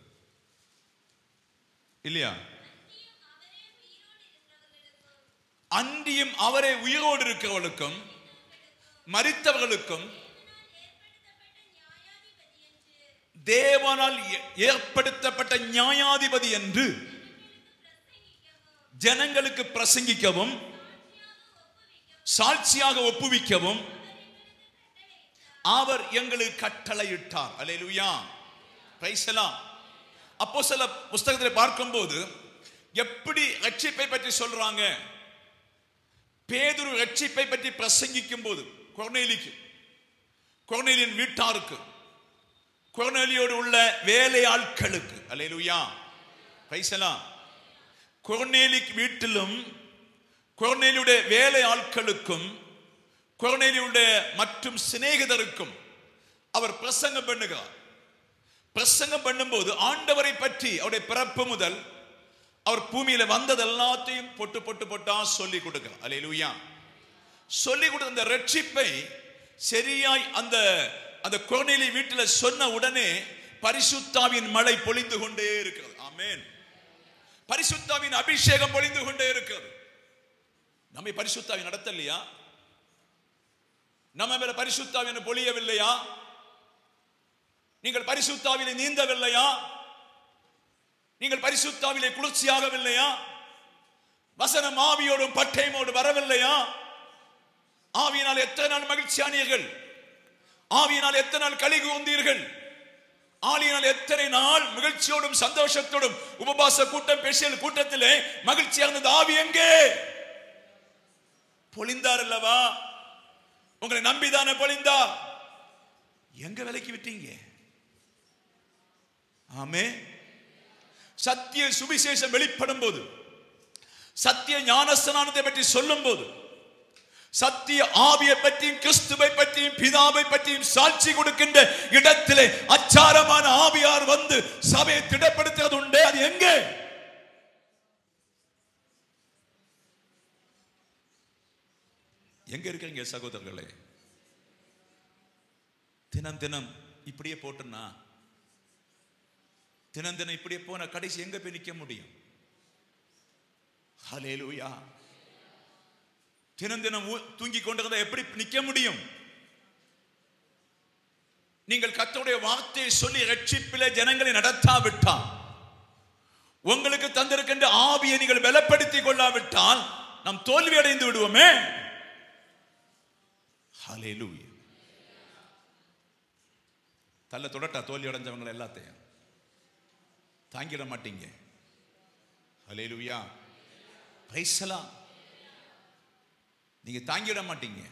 இல்லையா அன்றியும் அவரே உயிரோடு இருக்கிறவர்களுக்கும் மரித்தவர்களுக்கும் தேவனால் ஏ- ஏற்படுத்தப்பட்ட நியாயாதிபதி என்று ஜனங்களுக்கு பிரசங்கிக்கவும் சாட்சியாக ஒப்புவிக்கவும் அவர் எங்களுக்கு கட்டளையிட்டார் அல்லேலூயா பிரைசலாம் அப்போ சில புஸ்தகத்தில் பார்க்கும்போது எப்படி ரட்சிப்பை பற்றி சொல்றாங்க பேதுரு ரட்சிப்பை பற்றி பிரசங்கிக்கும் போது கொர்நேலிக்கு கொர்நேலியின் வீட்டாருக்கு கொர்நேலியோடு உள்ள வேலையாட்களுக்கு அல்லேலூயா பிரைசலாம் கொர்நேலிக் வீட்டிலும் கொர்நேலியுடைய வேலை ஆட்களுக்கும் கொர்நேலியுடைய மற்றும் சிநேகிதருக்கும் அவர் பிரசங்கம் பண்ணுகிறார் பிரசங்கம் பண்ணும்போது ஆண்டவரை பற்றி அவருடைய பிறப்பு முதல் அவர் பூமியில வந்தது எல்லாத்தையும் பொட்டு பொட்டு பொட்டா சொல்லி கொடுக்கிறார் அல்லேலூயா சொல்லி கொடுத்த அந்த ரட்சிப்பை சரியாய் அந்த அந்த கொர்நேலி வீட்டில் சொன்ன உடனே பரிசுத்தாவின் மழை பொழிந்து கொண்டே இருக்கிறது ஆமென் பரிசுத்தாவின் அபிஷேகம் பொழிந்து கொண்டே இருக்கிறது நம்மை பரிசுத்தாவி நடத்தலையா நம்ம மேல பரிசுத்தாவின் பொழியவில்லையா நீங்கள் பரிசுத்தாவிலே நீந்தவில்லையா நீங்கள் பரிசுத்தாவிலே குளிர்ச்சியாகவில்லையா வசனம் ஆவியோடும் பட்டயமோடு வரவில்லையா ஆவியினால் எத்தனை நாள் மகிழ்ச்சியானீர்கள் ஆவியினால் எத்தனை நாள் களி கூர்ந்தீர்கள் ஆளியினால் எத்தனை நாள் மகிழ்ச்சியோடும் சந்தோஷத்தோடும் உபவாச கூட்டம் பெஷியல் கூட்டத்திலே மகிழ்ச்சியாக இருந்தது ஆவி எங்கே பொழிந்தார் அல்லவா உங்களை நம்பிதானே பொழிந்தார் எங்க விலைக்கு விட்டீங்க ஆமே சத்திய சுவிசேஷம் வெளிப்படும் போது சத்திய ஞானஸ்தானத்தை பற்றி சொல்லும் போது சத்திய ஆவியை பற்றியும் கிறிஸ்துவை பற்றியும் பிதாவை பற்றியும் சாட்சி கொடுக்கின்ற இடத்திலே அச்சாரமான ஆவியார் வந்து சபையை திடப்படுத்துறது உண்டு அது எங்கே எங்க இருக்கீங்க சகோதரர்களே தினம் தினம் இப்படியே போட்டுனா தினம் தினம் இப்படியே போன கடைசி எங்க போய் நிக்க முடியும் ஹalleluya தினம் தினம் ஊ- தூங்கி கொண்டிருந்தா எப்படி நிக்க முடியும் நீங்கள் கர்த்தருடைய வார்த்தையை சொல்லி ரட்சிப்பிலே ஜனங்களை நடத்தாவிட்டால் உங்களுக்கு தந்திருக்கின்ற ஆவியை நீங்கள் பலப்படுத்திக் கொள்ளாவிட்டால் நாம் தோல்வி அடைந்து விடுவோமே ஹalleluya தள்ள தொடட்டா தோல்வி அடைஞ்சவங்களை எல்லாத்தையும் தாங்கிட மாட்டீங்க ஹalleluya பிரைஸ்லாம் நீங்க தாங்கிட மாட்டீங்க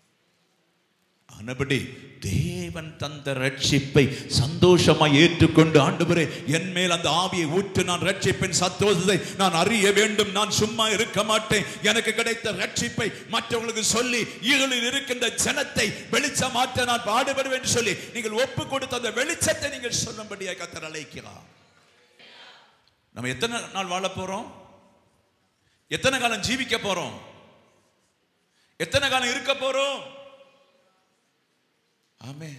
ஆனபடி தேவன் தந்த ரட்சிப்பை சந்தோஷமாய் ஏற்றுக்கொண்டு ஆண்டவரே என் மேல் அந்த ஆவியை ஊற்று நான் ரட்சிப்பின் சந்தோஷத்தை நான் அறிய வேண்டும் நான் சும்மா இருக்க மாட்டேன் எனக்கு கிடைத்த ரட்சிப்பை மற்றவங்களுக்கு சொல்லி இருளில் இருக்கின்ற ஜனத்தை வெளிச்சமாற்ற நான் பாடுபடுவேன் என்று சொல்லி நீங்கள் ஒப்பு கொடுத்த அந்த வெளிச்சத்தை நீங்கள் சொல்லும்படியாக கத்தர் அழைக்கிறார் நம்ம எத்தனை நாள் வாழ போறோம் எத்தனை காலம் ஜீவிக்க போறோம் எத்தனை காலம் இருக்க போறோம் ஆமே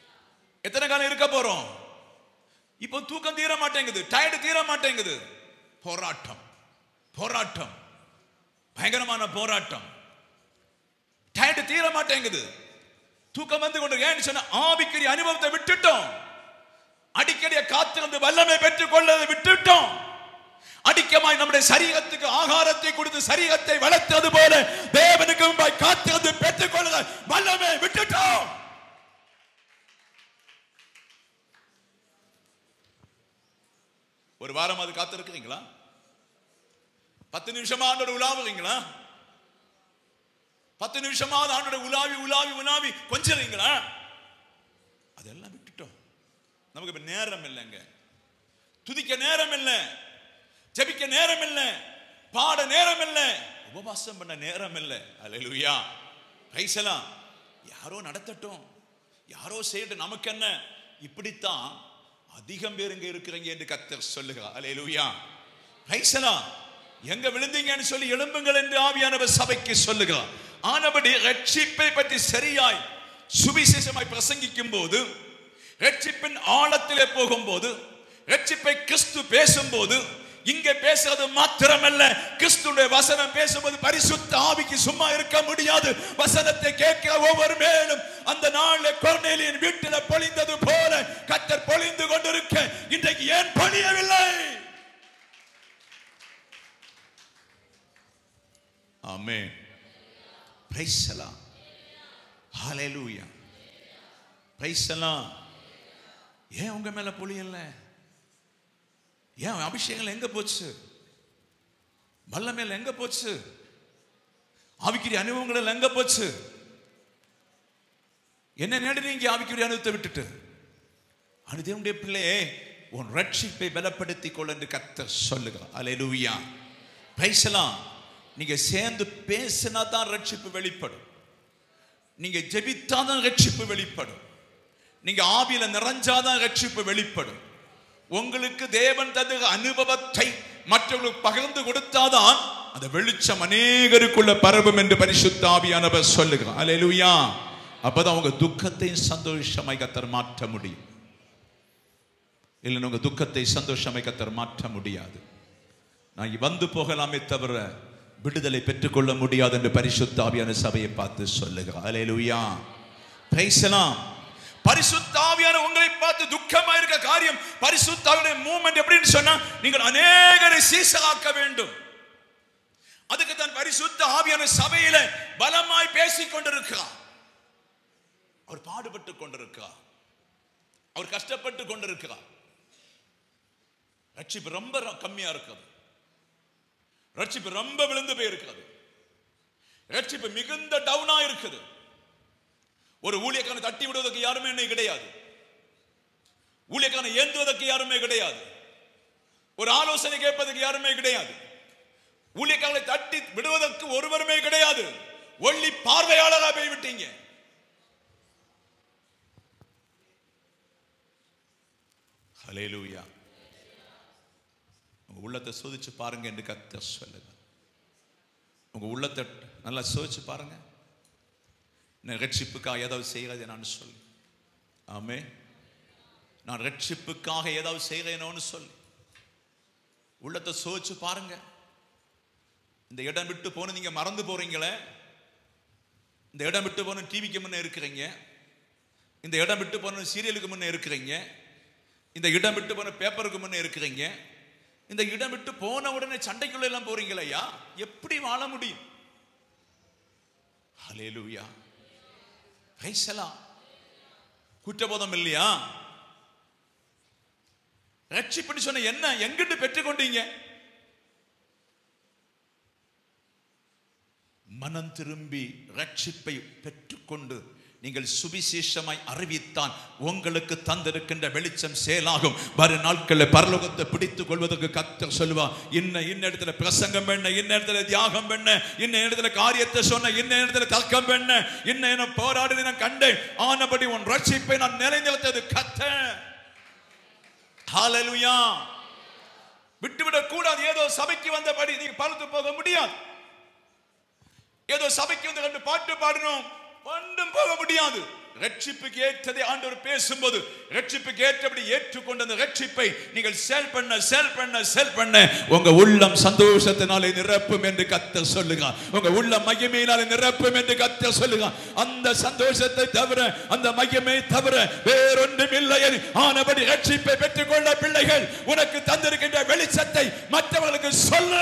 எத்தனை காலம் இருக்க போறோம் இப்போ தூக்கம் தீர மாட்டேங்குது டயர்டு தீர மாட்டேங்குது போராட்டம் போராட்டம் பயங்கரமான போராட்டம் டயர்டு தீர மாட்டேங்குது தூக்கம் வந்து கொண்டு ஏன்னு சொன்ன ஆவிக்குரிய அனுபவத்தை விட்டுட்டோம் அடிக்கடி காத்திருந்து வல்லமை பெற்றுக் கொள்ளதை விட்டுட்டோம் அடிக்கமாய் நம்முடைய சரீரத்துக்கு ஆகாரத்தை கொடுத்து சரீரத்தை வளர்த்தது போல தேவனுக்கு முன்பாய் காத்திருந்து பெற்றுக் கொள்ளுத வல்லமை விட்டுட்டோம் ஒரு வாரம் அது காத்திருக்கிறீங்களா பத்து நிமிஷமா ஆண்டோட உலாவுறீங்களா பத்து நிமிஷமாவது ஆண்டோட உலாவி உலாவி உலாவி கொஞ்சறீங்களா அதெல்லாம் விட்டுட்டோம் நமக்கு இப்ப நேரம் இல்லைங்க துதிக்க நேரம் இல்லை ஜெபிக்க நேரம் இல்லை பாட நேரம் இல்லை உபவாசம் பண்ண நேரம் இல்லை அல்லேலூயா பைசலாம் யாரோ நடத்தட்டும் யாரோ செய்யட்டும் நமக்கு என்ன இப்படித்தான் அதிகம் பேர் இங்க இருக்கிறீங்க என்று கத்தர் சொல்லுக அல்லேலூயா பைசலாம் எங்க விழுந்தீங்கன்னு சொல்லி எழும்புங்கள் என்று ஆவியானவர் சபைக்கு சொல்லுகிறார் ஆனபடி ரட்சிப்பை பற்றி சரியாய் சுவிசேஷமாய் பிரசங்கிக்கும் போது ரட்சிப்பின் ஆழத்திலே போகும்போது ரட்சிப்பை கிறிஸ்து பேசும்போது இங்கே பேசுறது மாத்திரமல்ல கிறிஸ்துடைய வசனம் பேசும்போது பரிசுத்த ஆவிக்கு சும்மா இருக்க முடியாது வசனத்தை கேட்கிற ஒவ்வொரு மேலும் அந்த நாளில் கொர்நேலியின் வீட்டில் பொழிந்தது போல கத்தர் பொழிந்து கொண்டிருக்க இன்றைக்கு ஏன் பொழியவில்லை ஆமென் பிரைஸ் எல்லாம் ஹalleluya பிரைஸ் எல்லாம் ஏன் உங்க மேல பொழியல ஏன் அபிஷேகம் எங்க போச்சு வல்லமையில எங்க போச்சு ஆவிக்குரிய அனுபவங்கள் எங்க போச்சு என்ன நேடுறீங்க ஆவிக்குரிய அனுபவத்தை விட்டுட்டு அது தேவனுடைய பிள்ளையே உன் ரட்சிப்பை பலப்படுத்திக் கொள் என்று கத்தர் சொல்லுகிறார் அல்லேலூயா பேசலாம் நீங்க சேர்ந்து பேசினா தான் ரட்சிப்பு வெளிப்படும் நீங்க ஜெபித்தாதான் ரட்சிப்பு வெளிப்படும் நீங்க ஆவியில நிறைஞ்சாதான் ரட்சிப்பு வெளிப்படும் உங்களுக்கு தேவன் தந்த அனுபவத்தை மற்றவர்களுக்கு பகிர்ந்து கொடுத்தாதான் அந்த வெளிச்சம் அநேகருக்குள்ள பரவும் என்று பரிசுத்த ஆவியானவர் சொல்லுகிறார் அல்லேலூயா அப்பதான் உங்க துக்கத்தையும் சந்தோஷமாய் கத்தர் மாற்ற முடியும் இல்லைன்னா உங்க துக்கத்தை சந்தோஷமாய் கத்தர் மாற்ற முடியாது நான் வந்து போகலாமே தவிர விடுதலை பெற்றுக்கொள்ள முடியாது என்று பரிசுத்த ஆவியான சபையை பார்த்து சொல்லுகிறார் அல்லேலூயா பிரைசலாம் பரிசுத்த ஆவியான உங்களை பார்த்து துக்கமா இருக்க காரியம் பரிசுத்த ஆவியான மூமெண்ட் எப்படின்னு சொன்னா நீங்கள் அநேகரை சீசலாக்க வேண்டும் அதுக்கு தான் பரிசுத்த ஆவியான சபையில பலமாய் பேசிக் கொண்டிருக்கிறார் அவர் பாடுபட்டு கொண்டிருக்கிறார் அவர் கஷ்டப்பட்டு கொண்டிருக்கிறார் ரட்சிப்பு ரொம்ப ர- கம்மியா இருக்குது ரட்சிப்பு ரொம்ப விழுந்து போயிருக்கிறது ரட்சிப்பு மிகுந்த டவுனா இருக்குது ஒரு ஊழியக்காரனை தட்டி விடுவதற்கு யாருமே இன்னைக்கு கிடையாது ஊழியக்காரனை ஏந்துவதற்கு யாருமே கிடையாது ஒரு ஆலோசனை கேட்பதற்கு யாருமே கிடையாது ஊழியக்காரனை தட்டி விடுவதற்கு ஒருவருமே கிடையாது ஒள்ளி பார்வையாளராக போய் விட்டீங்க ஹalleluya உங்க உள்ளத்தை சோதிச்சு பாருங்க என்று கத்த சொல்லுங்க உங்க உள்ளத்தை நல்லா சோதிச்சு பாருங்க நான் ரட்சிப்புக்காக ஏதாவது செய்கிறேன் நான் சொல்லு ஆமே நான் ரட்சிப்புக்காக ஏதாவது செய்கிறேனோன்னு சொல்லு உள்ளத்தை சோதிச்சு பாருங்க இந்த இடம் விட்டு போன நீங்க மறந்து போறீங்களே இந்த இடம் விட்டு போன டிவிக்கு முன்ன இருக்கிறீங்க இந்த இடம் விட்டு போன சீரியலுக்கு முன்ன இருக்கிறீங்க இந்த இடம் விட்டு போன பேப்பருக்கு முன்ன இருக்கிறீங்க இந்த இடம் விட்டு போன உடனே சண்டைக்குள்ள எல்லாம் போறீங்களா ஐயா எப்படி வாழ முடியும் ஹalleluya பேசலாம் குற்றபோதம் இல்லையா ரட்சிப்புன்னு சொன்ன என்ன எங்கிட்டு பெற்றுக்கொண்டீங்க மனம் திரும்பி ரட்சிப்பை பெற்றுக்கொண்டு நீங்கள் சுவிசேஷமாய் அறிவித்தான் உங்களுக்கு தந்திருக்கின்ற வெளிச்சம் செயலாகும் வரும் நாட்களில் பரலோகத்தை பிடித்துக் கொள்வதற்கு கத்தர் சொல்லுவா இன்ன இன்ன இடத்துல பிரசங்கம் பண்ண இன்ன இடத்துல தியாகம் பண்ண இன்ன இடத்துல காரியத்தை சொன்ன இன்ன இடத்துல தர்க்கம் பண்ண இன்ன என்ன போராடி நான் கண்டேன் ஆனபடி உன் ரட்சிப்பை நான் நிலைநிறுத்தது கத்த ஹalleluya விட்டுவிடக் கூடாது ஏதோ சபைக்கு வந்தபடி நீங்க பழுத்து போக முடியாது ஏதோ சபைக்கு வந்து ரெண்டு பாட்டு பாடணும் ஒன்றும் போக முடியாது ரட்சிப்புக்கு ஏற்றதை ஆண்டவர் பேசும்போது ரட்சிப்புக்கு ஏற்றபடி ஏற்றுக்கொண்ட அந்த ரட்சிப்பை நீங்கள் செல் பண்ண செல் பண்ண செல் பண்ண உங்க உள்ளம் சந்தோஷத்தினாலே நிரப்பும் என்று கத்த சொல்லுங்க உங்க உள்ளம் மகிமையினாலே நிரப்பும் என்று கத்த சொல்லுங்க அந்த சந்தோஷத்தை தவிர அந்த மகிமை தவிர வேறொன்றும் இல்லை ஆனபடி ரட்சிப்பை பெற்றுக்கொள்ள பிள்ளைகள் உனக்கு தந்திருக்கின்ற வெளிச்சத்தை மற்றவர்களுக்கு சொல்லு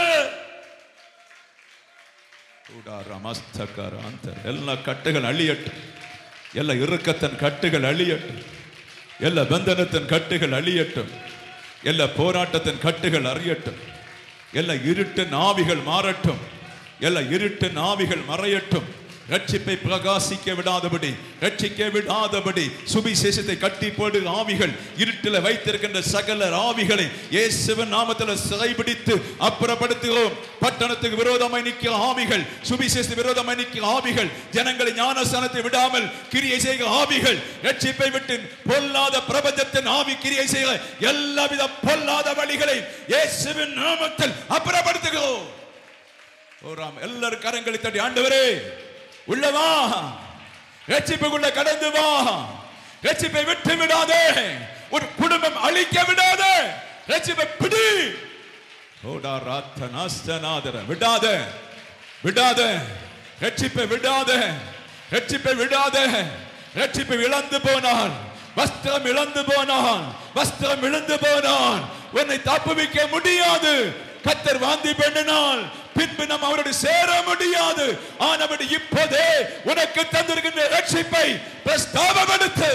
எல்லா கட்டுகள் அழியட்டும் எல்லா இறுக்கத்தின் கட்டுகள் அழியட்டும் எல்லா பந்தனத்தின் கட்டுகள் அழியட்டும் எல்லா போராட்டத்தின் கட்டுகள் அறியட்டும் எல்லா இருட்டு நாவிகள் மாறட்டும் எல்லா இருட்டு நாவிகள் மறையட்டும் ரட்சிப்பை பிரகாசிக்க விடாதபடி ரட்சிக்க விடாதபடி சுபிசேஷத்தை கட்டி போடு ஆவிகள் இருட்டில் வைத்திருக்கின்ற சகல ஆவிகளை இயேசுவின் நாமத்தில் சிறைபிடித்து அப்புறப்படுத்துகிறோம் பட்டணத்துக்கு விரோதமாய் நிற்கிற ஆவிகள் சுபிசேஷ விரோதமாய் நிற்கிற ஆவிகள் ஜனங்களை ஞானஸ்தானத்தை விடாமல் கிரியை செய்கிற ஆவிகள் ரட்சிப்பை விட்டு பொல்லாத பிரபஞ்சத்தின் ஆவி கிரியை செய்கிற எல்லாவித பொல்லாத வழிகளை இயேசுவின் நாமத்தில் அப்புறப்படுத்துகிறோம் ஓராம் எல்லாரும் கரங்களை தட்டி ஆண்டவரே உள்ளவா ரட்சிப்புக்குள்ள கடந்து வா ரட்சிப்பை விட்டு விடாதே ஒரு குடும்பம் அழிக்க விடாதே ரட்சிப்பை பிடி ஓடா ராத்த நாஸ்தநாதர விடாத விடாத ரட்சிப்பை விடாத ரட்சிப்பை விடாத ரட்சிப்பை இழந்து போனான் வஸ்திரம் இழந்து போனான் வஸ்திரம் இழந்து போனான் உன்னை தப்புவிக்க முடியாது கத்தர் வாந்தி பண்ணினால் பின்பு நாம் அவரோடு சேர முடியாது ஆனபடி இப்போதே உனக்கு தந்திருக்கின்ற ரட்சிப்பை பிரஸ்தாபப்படுத்து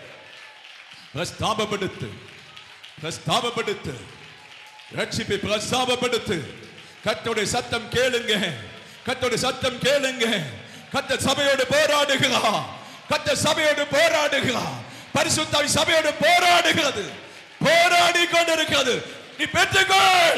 பிரஸ்தாபப்படுத்து பிரஸ்தாபப்படுத்து ரட்சிப்பை பிரஸ்தாபப்படுத்து கத்தோடைய சத்தம் கேளுங்க கத்தோடைய சத்தம் கேளுங்க கத்த சபையோடு போராடுகிறா கத்த சபையோடு போராடுகிறா பரிசுத்தாவி சபையோடு போராடுகிறது போராடி கொண்டிருக்கிறது நீ பெற்றுக்கொள்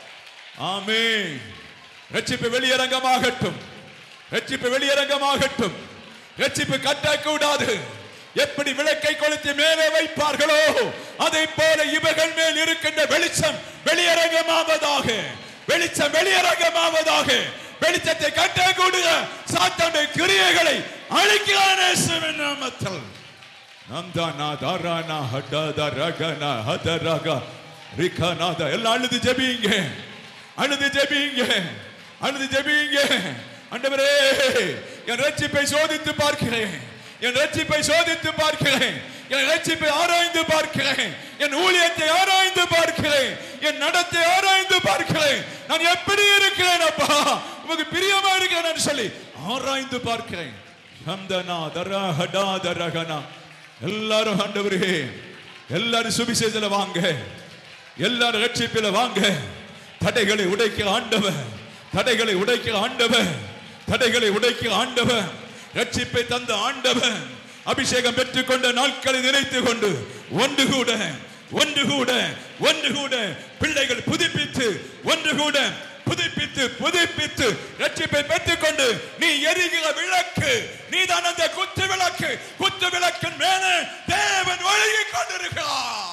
ஆமென் ரட்சிப்பு வெளியரங்கமாகட்டும் ரட்சிப்பு வெளியரங்கமாகட்டும் ரட்சிப்பு கட்டக்கூடாது எப்படி விளக்கை கொளுத்தி மேலே வைப்பார்களோ அதை போல இவர்கள் மேல் இருக்கின்ற வெளிச்சம் வெளியரங்கமாவதாக வெளிச்சம் வெளியரங்கமாவதாக வெளிச்சத்தை கட்டக்கூடிய சாத்தானுடைய கிரியைகளை அழிக்கிறான் இயேசுவின் நாமத்தில் நந்தானா தாரானா ஹடத ரகனா ஹத ரக ரிகநாத எல்லாம் அழுது ஜெபிங்க அழுது ஜெபிங்க அழுது ஜெபிங்க ஆண்டவரே என் ரட்சிப்பை சோதித்து பார்க்கிறேன் என் ரட்சிப்பை சோதித்து பார்க்கிறேன் என் ரட்சிப்பை ஆராய்ந்து பார்க்கிறேன் என் ஊழியத்தை ஆராய்ந்து பார்க்கிறேன் என் நடத்தை ஆராய்ந்து பார்க்கிறேன் நான் எப்படி இருக்கிறேன் அப்பா உமக்கு பிரியமா இருக்கிறேன் சொல்லி ஆராய்ந்து பார்க்கிறேன் ஹம்தனா தரா ஹடா தரகனா எல்லாரும் ஆண்டவரே எல்லாரும் சுபிசேஷத்துல வாங்க எல்லாரும் ரட்சிப்பில வாங்க தடைகளை உடைக்கிற ஆண்டவர் தடைகளை உடைக்கிற ஆண்டவர் தடைகளை உடைக்கிற ஆண்டவர் ரட்சிப்பை தந்த ஆண்டவர் அபிஷேகம் பெற்றுக்கொண்ட நாட்களை நினைத்து கொண்டு ஒன்று கூட ஒன்று கூட ஒன்று கூட பிள்ளைகள் புதுப்பித்து ஒன்று கூட புதுப்பித்து புதுப்பித்து ரட்சிப்பை பெற்றுக்கொண்டு நீ எரிகிற விளக்கு நீதான் அந்த குத்து விளக்கு குத்து விளக்கின் மேலே தேவன் ஒழுகி கொண்டிருக்கிறார்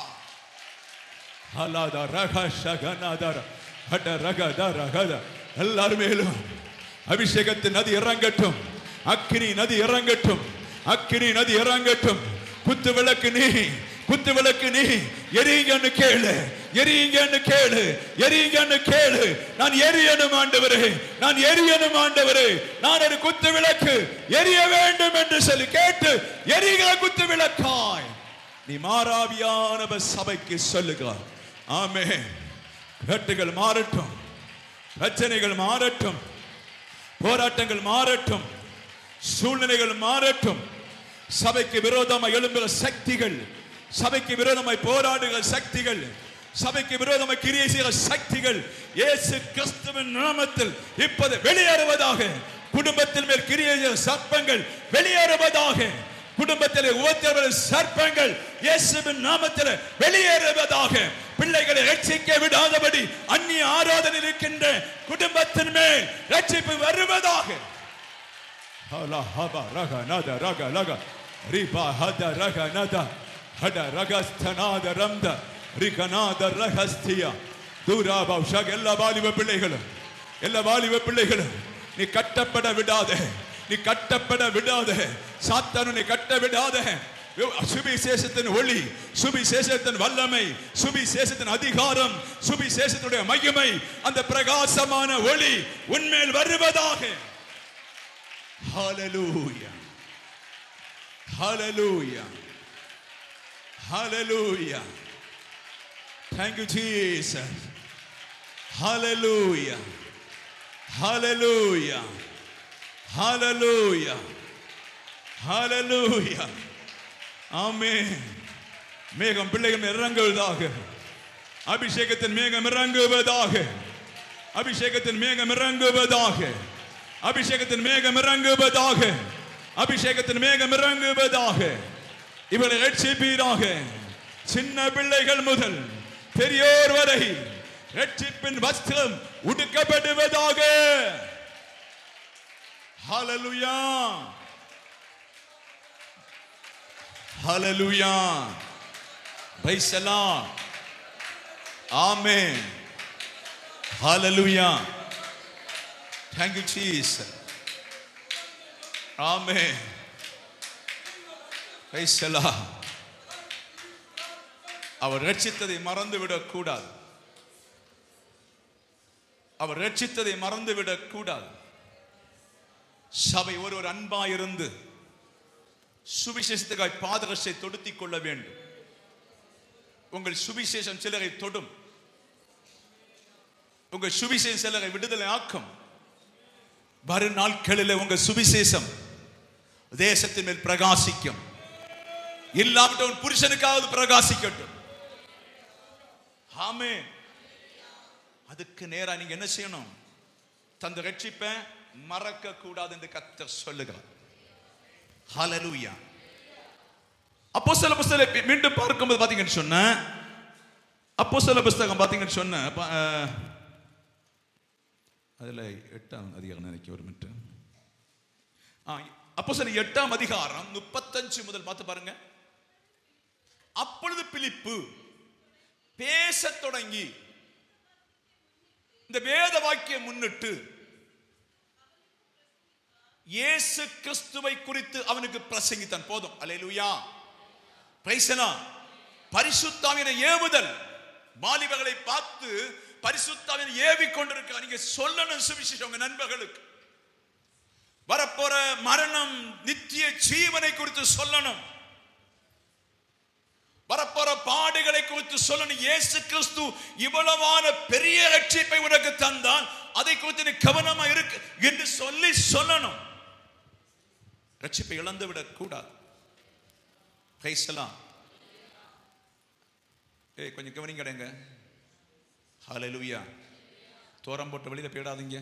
அலாதா ரக சகநாதர ஹட ரகத ரகத எல்லாரும் மேலும் அபிஷேகத்தின் நதி இறங்கட்டும் அக்கினி நதி இறங்கட்டும் அக்கினி நதி இறங்கட்டும் குத்து விளக்கு நீ குத்து விளக்கு நீ எரியுங்கன்னு கேளு எரியுங்கன்னு கேளு எரியுங்கன்னு கேளு நான் எரியணும் ஆண்டவரே நான் எரியணும் ஆண்டவரே நான் ஒரு குத்து விளக்கு எரிய வேண்டும் என்று சொல்லி கேட்டு எரிகிற குத்து விளக்காய் நீ மாறாவியானவ சபைக்கு சொல்லுகிறார் ஆமே கட்டுகள் மாறட்டும் பிரச்சனைகள் மாறட்டும் போராட்டங்கள் மாறட்டும் சூழ்நிலைகள் மாறட்டும் சபைக்கு விரோதமாய் எழும்புகிற சக்திகள் சபைக்கு விரோதமாய் போராடுகிற சக்திகள் சபைக்கு விரோதமாய் கிரியை செய்கிற சக்திகள் இயேசு கிறிஸ்துவின் நாமத்தில் இப்போது வெளியேறுவதாக குடும்பத்தில் மேல் கிரியை செய்கிற சர்ப்பங்கள் வெளியேறுவதாக குடும்பத்தில் உபத்திரவ சர்ப்பங்கள் இயேசுவின் நாமத்தில் வெளியேறுவதாக பிள்ளைகளை ரட்சிக்க விடாதபடி அந்நிய ஆராதனை இருக்கின்ற குடும்பத்தின் மேல் ரட்சிப்பு வருவதாக ஹலா ஹபா ரக நத ரக லக ரிபா ஹத ரக நத ஹட ரகஸ்தநாத ரம்த ரிகநாத ரகஸ்தியா தூராபா ஷக எல்லா வாலிப பிள்ளைகளும் எல்லா வாலிப பிள்ளைகளும் நீ கட்டப்பட விடாதே நீ கட்டப்பட விடாத சாத்தானுனை கட்ட விடாத சுபிசேஷத்தின் ஒளி சுபிசேஷத்தின் வல்லமை சுபிசேஷத்தின் அதிகாரம் சுபிசேஷத்தினுடைய மகிமை அந்த பிரகாசமான ஒளி உன்மேல் வருவதாக ஹalleluya hallelujah hallelujah thank you jesus hallelujah hallelujah hallelujah hallelujah ஆமென் மேகம் பிள்ளைகள் மேல் இறங்குவதாக அபிஷேகத்தின் மேகம் இறங்குவதாக அபிஷேகத்தின் மேகம் இறங்குவதாக அபிஷேகத்தின் மேகம் இறங்குவதாக அபிஷேகத்தின் மேகம் இறங்குவதாக இவளை ரட்சிப்பீராக சின்ன பிள்ளைகள் முதல் பெரியோர் வரை ரட்சிப்பின் வஸ்திரம் உடுக்கப்படுவதாக ஹalleluya ஹalleluya praise the lord amen hallelujah thank you jesus amen praise the lord அவர் ரட்சித்ததை மறந்துவிடக் கூடாது அவர் ரட்சித்ததை மறந்துவிடக் கூடாது சபை ஒரு ஒரு அன்பாயிருந்து சுவிசேஷத்துக்காய் பாதகத்தை தொடுத்திக் கொள்ள வேண்டும் உங்கள் சுவிசேஷம் சிலரை தொடும் உங்கள் சுவிசேஷம் சிலரை விடுதலை ஆக்கும் வரும் நாட்களில் உங்கள் சுவிசேஷம் தேசத்தின் மேல் பிரகாசிக்கும் இல்லாவிட்ட புருஷனுக்காவது பிரகாசிக்கட்டும் ஆமே அதுக்கு நேரா நீங்க என்ன செய்யணும் தந்த ரட்சிப்பை மறக்க கூடாது என்று கத்தர் சொல்லுகிறார் ஹalleluya அப்போஸ்தல புஸ்தகம் மீண்டும் பார்க்கும்போது பாத்தீங்கன்னு சொன்ன அப்போஸ்தல புஸ்தகம் பாத்தீங்கன்னு சொன்ன ப- அஹ், அதுல எட்டாம் அதிகாரம் நினைக்க ஒரு மினிட் அப்போஸ்தல எட்டாம் அதிகாரம் முப்பத்தஞ்சு முதல் பார்த்து பாருங்க அப்பொழுது பிலிப்பு பேசத் தொடங்கி இந்த வேத வாக்கியம் முன்னிட்டு இயேசு கிறிஸ்துவை குறித்து அவனுக்கு பிரசங்கித்தான் போதும் அல்லேலூயா பிரைசனா பரிசுத்தாவின ஏவுதல் வாலிபர்களை பார்த்து பரிசுத்தாவின ஏவி கொண்டிருக்க நீங்க சொல்லணும் சுவிசேஷம் உங்க நண்பர்களுக்கு வரப்போற மரணம் நித்திய ஜீவனை குறித்து சொல்லணும் வரப்போற பாடுகளை குறித்து சொல்லணும் இயேசு கிறிஸ்து இவ்வளவான பெரிய ரட்சிப்பை உனக்கு தந்தான் அதை குறித்து நீ கவனமா இருக்கு என்று சொல்லி சொல்லணும் ரட்சிப்பை இழந்து விடக் கூடாது பேசலாம் ஏய் கொஞ்சம் கவனிங்க கடைங்க ஹalleluya தோரம் போட்டு வெளியில போயிடாதீங்க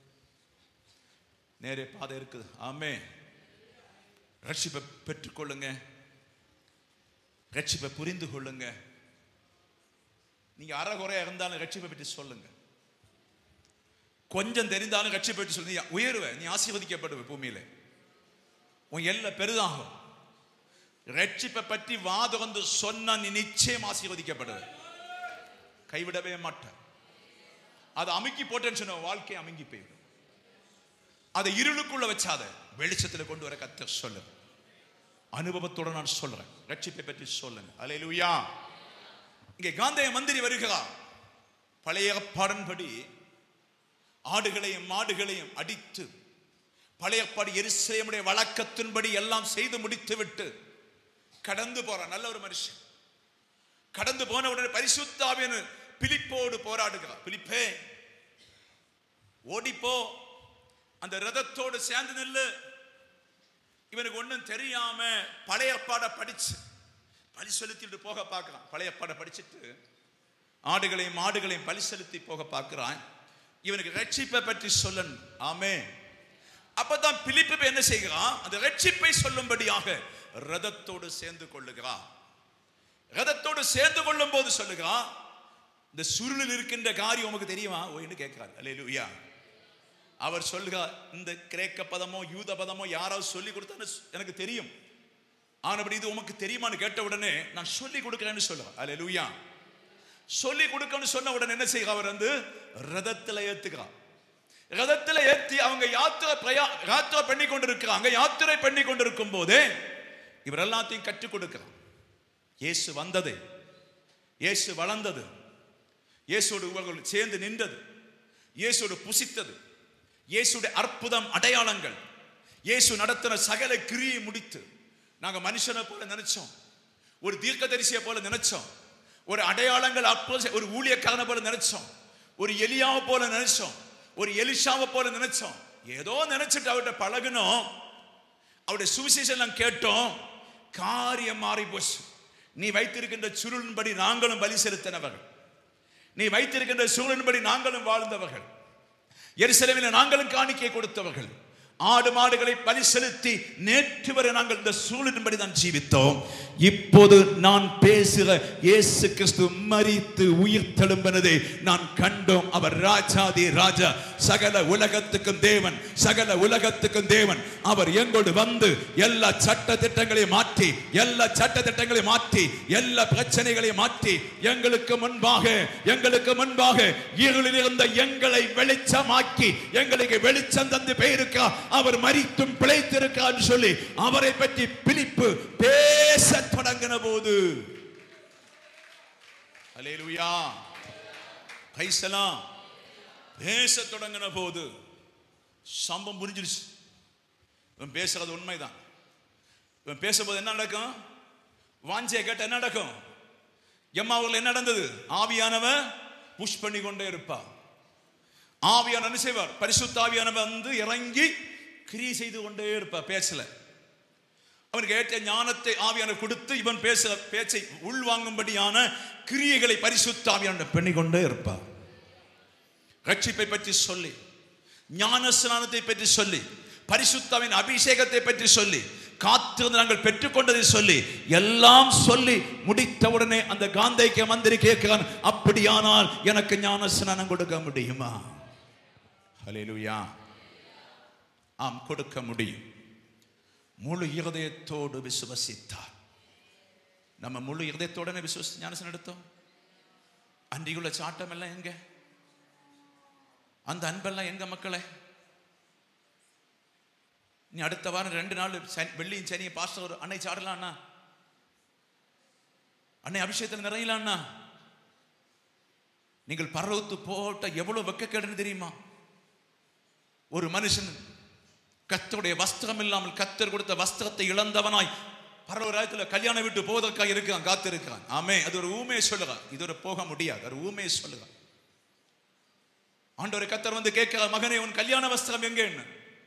நேரே பாதை இருக்குது ஆமே ரட்சிப்பை பெற்றுக்கொள்ளுங்க ரட்சிப்பை புரிந்து கொள்ளுங்க நீங்க அறகுறையா இருந்தாலும் ரட்சிப்பை பற்றி சொல்லுங்க கொஞ்சம் தெரிந்தாலும் ரட்சிப்பை பற்றி சொல்லு நீ உயருவ நீ ஆசீர்வதிக்கப்படுவ பூமியில உன் எல்லை பெரிதாகும் ரட்சிப்பை பற்றி வாதுகந்து சொன்னா நீ நிச்சயம் ஆசீர்வதிக்கப்படுவ கைவிடவே மாட்ட அதை அமுக்கி போட்டேன்னு சொன்ன வாழ்க்கை அமுங்கி போயிடும் அதை இருளுக்குள்ள வச்சாத வெளிச்சத்துல கொண்டு வர கத்த சொல்லு அனுபவத்தோட நான் சொல்றேன் ரட்சிப்பை பற்றி சொல்லுங்க அல்லேலூயா இங்கே காந்தைய மந்திரி வருகிறார் பழைய பாடன்படி ஆடுகளையும் மாடுகளையும் அடித்து பழைய பாடு எரிசிலேமுடைய வழக்கத்தின்படி எல்லாம் செய்து முடித்து விட்டு கடந்து போறான் நல்ல ஒரு மனுஷன் கடந்து போன உடனே பரிசுத்தாவின் பிலிப்போடு போராடுகிறார் பிலிப்பே ஓடிப்போ அந்த ரதத்தோடு சேர்ந்து நில்லு இவனுக்கு ஒண்ணும் தெரியாம பழைய பாட படிச்சு பலி செலுத்திட்டு போக பார்க்கறான் பழைய பாட படிச்சுட்டு ஆடுகளையும் மாடுகளையும் பலி செலுத்தி போக பார்க்கிறான் இவனுக்கு ரட்சிப்பை பற்றி சொல்லணும் ஆமே அப்பதான் பிலிப்பு என்ன செய்கிறான் அந்த ரட்சிப்பை சொல்லும்படியாக ரதத்தோடு சேர்ந்து கொள்ளுகிறான் ரதத்தோடு சேர்ந்து கொள்ளும் போது சொல்லுகிறான் இந்த சுருளில் இருக்கின்ற காரியம் உமக்கு தெரியுமா ஓன்னு கேட்கிறார் அல்லேலூயா அவர் சொல்லுகிறார் இந்த கிரேக்க பதமோ யூத பதமோ யாராவது சொல்லி கொடுத்தான்னு எனக்கு தெரியும் ஆனபடி இது உமக்கு தெரியுமான்னு கேட்ட உடனே நான் சொல்லி கொடுக்கிறேன்னு சொல்லுவேன் அல்லேலூயா சொல்லி கொடுக்கணும்னு சொன்ன உடனே என்ன செய்கிறார் அவர் வந்து ரதத்தில் ஏத்துக்கிறார் ரதத்துல ஏத்தி அவங்க யாத்திரை பிரயா யாத்திரை பண்ணி கொண்டிருக்கிறாங்க யாத்திரை பண்ணி கொண்டிருக்கும் போதே இவர் எல்லாத்தையும் கற்றுக் கொடுக்கிறார் இயேசு வந்தது இயேசு வளர்ந்தது இயேசுவோடு இவர்கள் சேர்ந்து நின்றது இயேசுவோடு புசித்தது இயேசுடைய அற்புதம் அடையாளங்கள் இயேசு நடத்தின சகல கிரியை முடித்து நாங்க மனுஷனை போல நினைச்சோம் ஒரு தீர்க்கதரிசியை போல நினைச்சோம் ஒரு அடையாளங்கள் அற்புத ஒரு ஊழியக்காரனை போல நினைச்சோம் ஒரு எலியாவை போல நினைச்சோம் ஒரு எலிஷாவை போல நினைச்சோம் ஏதோ நினைச்சிட்டு அவர்கிட்ட பழகணும் அவருடைய சுவிசேஷம் எல்லாம் கேட்டோம் காரியம் மாறி போச்சு நீ வைத்திருக்கின்ற சுருளின்படி நாங்களும் பலி செலுத்தினவர்கள் நீ வைத்திருக்கின்ற சூழலின்படி நாங்களும் வாழ்ந்தவர்கள் எருசலேமில் நாங்களும் காணிக்கை கொடுத்தவர்கள் ஆடு மாடுகளை பலி செலுத்தி நேற்று வரை நாங்கள் இந்த சூழலின்படி தான் ஜீவித்தோம் இப்போது நான் பேசுகிற இயேசு கிறிஸ்து மரித்து உயிர் தெழும்பினதை நான் கண்டோம் அவர் ராஜாதி ராஜா சகல உலகத்துக்கும் தேவன் சகல உலகத்துக்கும் தேவன் அவர் எங்கோடு வந்து எல்லா சட்ட திட்டங்களையும் மாற்றி எல்லா சட்ட திட்டங்களையும் மாற்றி எல்லா பிரச்சனைகளையும் மாற்றி எங்களுக்கு முன்பாக எங்களுக்கு முன்பாக இருளில் இருந்த எங்களை வெளிச்சமாக்கி எங்களுக்கு வெளிச்சம் தந்து பெயருக்கா அவர் மரித்தும் பிழைத்திருக்கான்னு சொல்லி அவரை பற்றி பிலிப்பு பேச தொடங்கின போது அலேலுயா கைசலாம் பேச தொடங்கின போது சம்பம் புரிஞ்சிருச்சு இவன் பேசுறது உண்மைதான் இவன் பேசும்போது என்ன நடக்கும் வாஞ்சியை கேட்ட என்ன நடக்கும் எம்மா ஊர்ல என்ன நடந்தது ஆவியானவன் புஷ் பண்ணி கொண்டே இருப்பா ஆவியான என்ன செய்வார் பரிசுத்த ஆவியானவன் வந்து இறங்கி கிரி செய்து கொண்டே இருப்பா பேசல அவனுக்கு ஏற்ற ஞானத்தை ஆவியான கொடுத்து இவன் பேசுற பேச்சை உள்வாங்கும்படியான கிரியைகளை பரிசுத்த ஆவியான பண்ணி கொண்டே இருப்பார் ரட்சிப்பை பற்றி சொல்லி ஞான ஸ்நானத்தை பற்றி சொல்லி பரிசுத்தாவின் அபிஷேகத்தை பற்றி சொல்லி காத்திருந்து நாங்கள் பெற்றுக்கொண்டதை சொல்லி எல்லாம் சொல்லி முடித்தவுடனே அந்த காந்தைக்கு மந்திரி கேட்கிறான் அப்படியானால் எனக்கு ஞான ஸ்நானம் கொடுக்க முடியுமா ஹalleluya ஆம் கொடுக்க முடியும் முழு இருதயத்தோடு விசுவசித்தார் நம்ம முழு இருதயத்தோடனே விசுவசி ஞானசனம் எடுத்தோம் அன்றைக்குள்ள சாட்டம் எல்லாம் எங்க அந்த அன்பெல்லாம் எங்க மக்களே நீ அடுத்த வாரம் ரெண்டு நாள் சனி- வெள்ளியும் சனியும் பாஸ்டர் ஒரு அன்னை சாடலாம் அண்ணா அன்னை அபிஷேகத்தில் நிறையலாம் அண்ணா நீங்கள் பரவத்து போட்ட எவ்வளவு வெக்கக்கேடுன்னு தெரியுமா ஒரு மனுஷன் கத்தருடைய வஸ்திரம் இல்லாமல் கத்தர் கொடுத்த வஸ்திரத்தை இழந்தவனாய் பரவராயத்தில் கல்யாண வீட்டு போவதற்காக இருக்கான் காத்து இருக்கிறான் ஆமே அது ஒரு ஊமையை சொல்லுறான் இது ஒரு போக முடியாது ஒரு ஊமையை சொல்லுறான் ஆண்டவர் கத்தர் வந்து கேட்கிறார் மகனே உன் கல்யாண வஸ்திரம் எங்கன்னு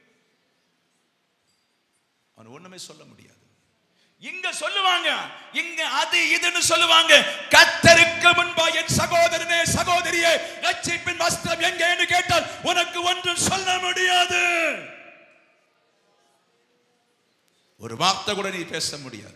அவன் ஒண்ணுமே சொல்ல முடியாது இங்க சொல்லுவாங்க இங்க அது இதுன்னு சொல்லுவாங்க கத்தருக்கு முன்பா என் சகோதரனே சகோதரியே ரட்சிப்பின் வஸ்திரம் எங்கன்னு கேட்டால் உனக்கு ஒன்றும் சொல்ல முடியாது ஒரு வார்த்தை கூட நீ பேச முடியாது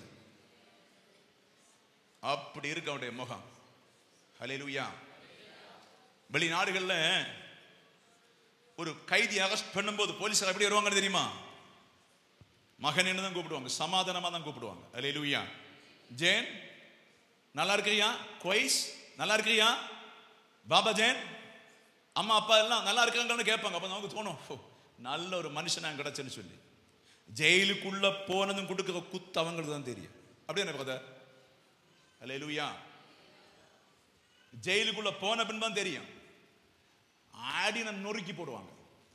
அப்படி இருக்கு அவனுடைய முகம் ஹalleluya வெளிநாடுகள்ல ஒரு கைதி அரெஸ்ட் பண்ணும்போது போலீஸார் எப்படி வருவாங்கன்னு தெரியுமா மகன் தான் கூப்பிடுவாங்க சமாதானமா தான் கூப்பிடுவாங்க ஹalleluya ஜேன் நல்லா இருக்கிறியா கொய்ஸ் நல்லா இருக்கிறியா பாபா ஜேன் அம்மா அப்பா எல்லாம் நல்லா இருக்காங்கன்னு கேட்பாங்க அப்ப நமக்கு தோணும் "ஓ, நல்ல ஒரு மனுஷனா கிடைச்சுன்னு சொல்லி ஜெயிலுக்குள்ள போனதும் கொடுக்குற குத்து அவங்களுக்கு தான் தெரியும் அப்படியே பிரதர் ஹalleluya ஜெயிலுக்குள்ள போன பின் தான் தெரியும் ஆடின நொறுக்கி போடுவாங்க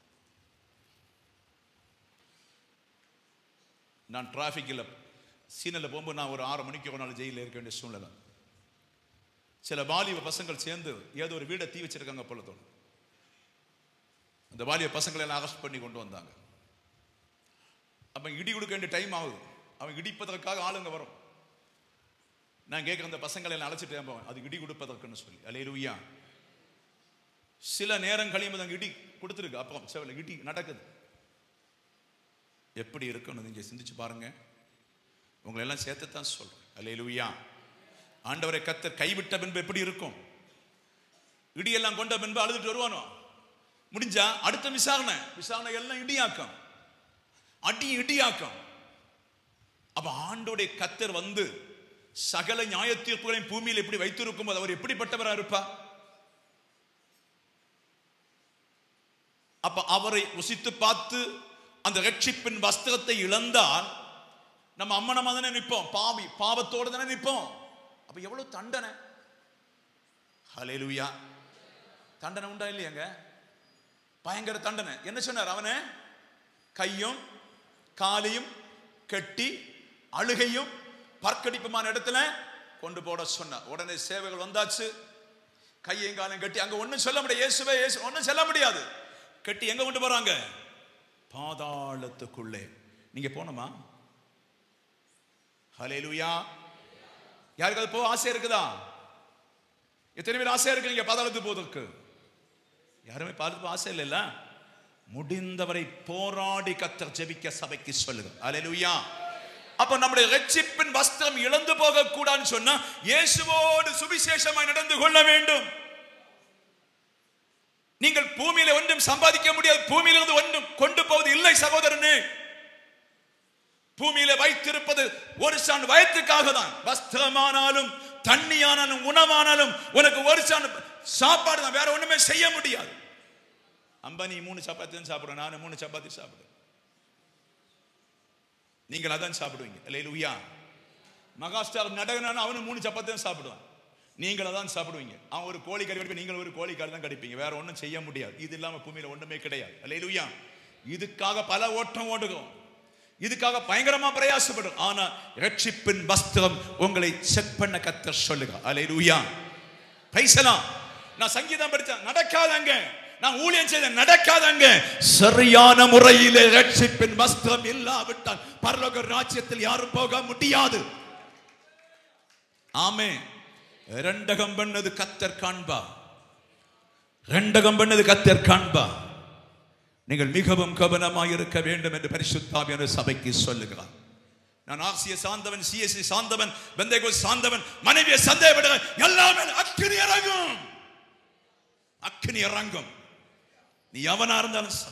நான் டிராஃபிக்கில் சீனில் போகும்போது நான் ஒரு ஆறு மணிக்கு ஒரு நாள் ஜெயிலில் இருக்க வேண்டிய சூழ்நிலை சில வாலிப பசங்கள் சேர்ந்து ஏதோ ஒரு வீடை தீ வச்சிருக்காங்க போல தோணும் அந்த வாலிப பசங்களை எல்லாம் அரெஸ்ட் பண்ணி கொண்டு வந்தாங்க அப்ப இடி கொடுக்க வேண்டிய டைம் ஆகுது அவன் இடிப்பதற்காக ஆளுங்க வரும் நான் கேட்குற அந்த பசங்களை எல்லாம் அழைச்சிட்டு போவேன் அது இடி கொடுப்பதற்குன்னு சொல்லி அலையிலுயா சில நேரம் கழியும் போது அங்க இடி கொடுத்துருக்கு அப்புறம் செவல இடி நடக்குது எப்படி இருக்குன்னு நீங்க சிந்திச்சு பாருங்க உங்களை எல்லாம் சேர்த்து தான் சொல்றேன் அலையிலுயா ஆண்டவரை கத்தர் கைவிட்ட பின்பு எப்படி இருக்கும் இடியெல்லாம் கொண்ட பின்பு அழுதுட்டு வருவானோ முடிஞ்சா அடுத்த விசாரணை விசாரணை எல்லாம் இடியாக்கம் அடி இடியாக்கம் அப்ப ஆண்டோடைய கத்தர் வந்து சகல நியாய தீர்ப்புகளையும் பூமியில் எப்படி வைத்திருக்கும் போது அவர் எப்படிப்பட்டவரா இருப்பா அப்ப அவரை ருசித்து பார்த்து அந்த ரட்சிப்பின் வஸ்திரத்தை இழந்தால் நம்ம அம்மனமா தானே நிற்போம் பாவி பாவத்தோடு தானே நிற்போம் அப்ப எவ்வளவு தண்டனை ஹalleluya தண்டனை உண்டா இல்லையாங்க பயங்கர தண்டனை என்ன சொன்னார் அவனை கையும் காலையும் கட்டி அழுகையும் பற்கடிப்புமான இடத்துல கொண்டு போட சொன்னார் உடனே சேவைகள் வந்தாச்சு கையையும் காலையும் கட்டி அங்க ஒண்ணும் சொல்ல முடியாது இயேசுவே இயேசு ஒண்ணும் சொல்ல முடியாது கட்டி எங்க கொண்டு போறாங்க பாதாளத்துக்குள்ளே நீங்க போனோமா ஹalleluya யாருக்கு அது போக ஆசை இருக்குதா எத்தனை பேர் ஆசையா இருக்கு நீங்க பாதாளத்துக்கு போவதற்கு யாருமே பார்த்து ஆசை இல்லைல்ல முடிந்தவரை போராடி கத்தர் ஜெபிக்க சபைக்கு சொல்லுங்க அல்லேலூயா அப்ப நம்முடைய ரட்சிப்பின் வஸ்திரம் இழந்து போக கூடாதுன்னு சொன்னா இயேசுவோடு சுவிசேஷமாய் நடந்து கொள்ள வேண்டும் நீங்கள் பூமியில ஒன்றும் சம்பாதிக்க முடியாது பூமியிலிருந்து ஒன்றும் கொண்டு போவது இல்லை சகோதரனே பூமியில வைத்திருப்பது ஒரு சான் வயத்துக்காக தான் வஸ்திரமானாலும் தண்ணியானாலும் உணவானாலும் உனக்கு ஒரு சான் சாப்பாடு தான் வேற ஒண்ணுமே செய்ய முடியாது அம்பானி மூணு சப்பாத்தி தான் சாப்பிடுவேன் நானும் மூணு சப்பாத்தி சாப்பிடுவேன் நீங்கள் அதான் சாப்பிடுவீங்க இல்லை உயா மகாஸ்டார் நடகனான அவனும் மூணு சப்பாத்தி தான் சாப்பிடுவான் நீங்கள் அதான் சாப்பிடுவீங்க அவன் ஒரு கோழி கறி கடிப்பீங்க நீங்கள் ஒரு கோழி கறி தான் கடிப்பீங்க வேற ஒன்றும் செய்ய முடியாது இது இல்லாம பூமியில ஒண்ணுமே கிடையாது அல்லேலூயா இதுக்காக பல ஓட்டம் ஓடுகிறோம் இதுக்காக பயங்கரமா பிரயாசப்படும் ஆனா ரட்சிப்பின் வஸ்திரம் உங்களை செக் பண்ண கத்த சொல்லுங்க அல்லேலூயா பைசலாம் நான் சங்கீதம் படித்தேன் நடக்காதங்க நான் ஊழியம் செய்த நடக்காதங்க சரியான முறையிலே ரட்சிப்பின் வஸ்திரம் இல்லாவிட்டால் பரலோக ராஜ்யத்தில் யாரும் போக முடியாது ஆமே ரெண்டகம் பண்ணது கத்தர் காண்பா ரெண்டகம் பண்ணது கத்தர் காண்பா நீங்கள் மிகவும் கவனமாக இருக்க வேண்டும் என்று பரிசுத்தாவியான சபைக்கு சொல்லுகிறார் நான் ஆசிய சார்ந்தவன் சிஎஸ்சி சார்ந்தவன் பெந்தைகோ சார்ந்தவன் மனைவியை சந்தேகப்படுற எல்லாமே அக்கினி இறங்கும் அக்கினி இறங்கும் நீ எவனா இருந்தாலும் சரி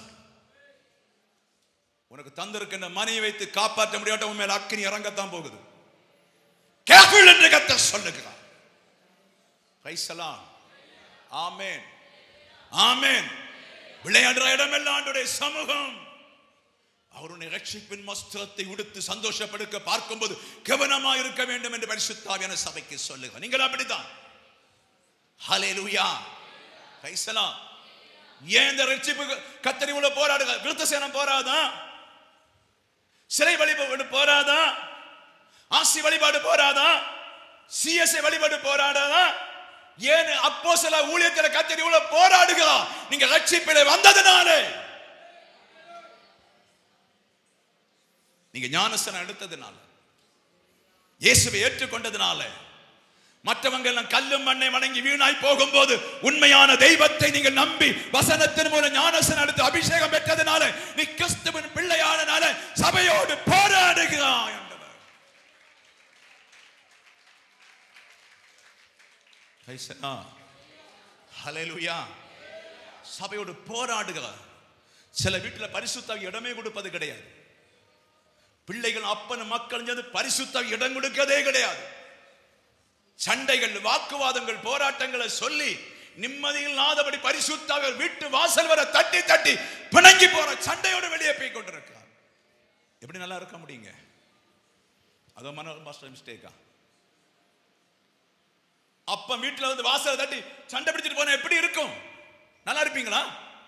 உனக்கு தந்திருக்கின்ற மனையை வைத்து காப்பாற்ற முடியாட்ட உன் மேல அக்கினி இறங்கத்தான் போகுது கேர்ஃபுல் என்று கத்த சொல்லுகிறார் பைசலாம் ஆமேன் ஆமேன் விளையாடுற இடமெல்லாம் ஆண்டுடைய சமூகம் அவருடைய ரட்சிப்பின் வஸ்திரத்தை உடுத்து சந்தோஷப்படுக்க பார்க்கும்போது கவனமா இருக்க வேண்டும் என்று பரிசுத்தாவியான சபைக்கு சொல்லுங்க நீங்கள் அப்படித்தான் ஹalleluya கைசலாம் ஏன் இந்த ரட்சிப்பு கத்தரி உள்ள போராடுக விருத்த சேனம் போராதா சிறை வழிபாடு போராதா ஆசி வழிபாடு போராதா சிஎஸ்ஐ வழிபாடு போராடாதா ஏன் அப்போ சில ஊழியத்தில் கத்தரி உள்ள போராடுகிறா நீங்க ரட்சிப்பிலே வந்ததுனாலே நீங்க ஞானஸ்தானம் எடுத்ததுனால இயேசுவை ஏற்றுக்கொண்டதுனால மற்றவங்க எல்லாம் கல்லும் மண்ணை வணங்கி வீணாய் போகும்போது உண்மையான தெய்வத்தை நீங்கள் நம்பி வசனத்தின் மூலம் ஞானசன் எடுத்து அபிஷேகம் பெற்றதுனால நீ கிறிஸ்துவின் பிள்ளையானனால சபையோடு போராடுகிறாய் ஆண்டவர். Praise the Lord. Hallelujah. சபையோடு போராடுகிறார் சில வீட்டுல பரிசுத்தாவி இடமே கொடுப்பது கிடையாது பிள்ளைகள் அப்பன் மக்கள் சேர்ந்து பரிசுத்தாவி இடம் கொடுக்கதே கிடையாது சண்டைகள் வாக்குவாதங்கள் போராட்டங்களை சொல்லி நிம்மதியில் இல்லாதபடி பரிசுத்தாவியர் வீட்டு வாசல் வர தட்டி தட்டி பிணங்கி போற சண்டையோடு வெளியே போய் கொண்டிருக்கிறார் எப்படி நல்லா இருக்க முடியுங்க அதோ மன மாஸ்டர் மிஸ்டேக்கா அப்ப வீட்டுல வந்து வாசலை தட்டி சண்டை பிடிச்சிட்டு போனா எப்படி இருக்கும் நல்லா இருப்பீங்களா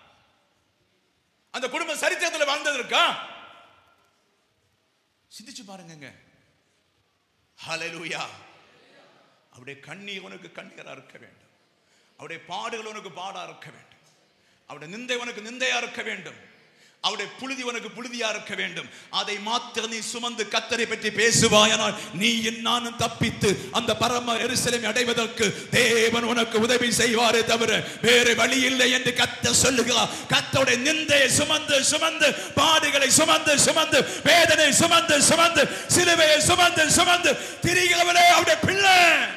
அந்த குடும்பம் சரித்திரத்தில் வாழ்ந்தது இருக்கா சிந்திச்சு பாருங்க ஹalleluya அவருடைய கண்ணீர் உனக்கு கண்ணீரா இருக்க வேண்டும் அவருடைய பாடுகள் உனக்கு பாடா இருக்க வேண்டும் அவருடைய நிந்தை உனக்கு நிந்தையா இருக்க வேண்டும் அவருடைய புழுதி உனக்கு புழுதியா இருக்க வேண்டும் அதை மாத்திர நீ சுமந்து கத்தரை பற்றி பேசுவாயனால் நீ நானும் தப்பித்து அந்த பரம எருசலேமை அடைவதற்கு தேவன் உனக்கு உதவி செய்வாரே தவிர வேறு வழி இல்லை என்று கத்த சொல்லுகிறார் கத்தோடைய நிந்தையை சுமந்து சுமந்து பாடுகளை சுமந்து சுமந்து வேதனை சுமந்து சுமந்து சிலுவையை சுமந்து சுமந்து திரிகிறவளே அவருடைய பிள்ளை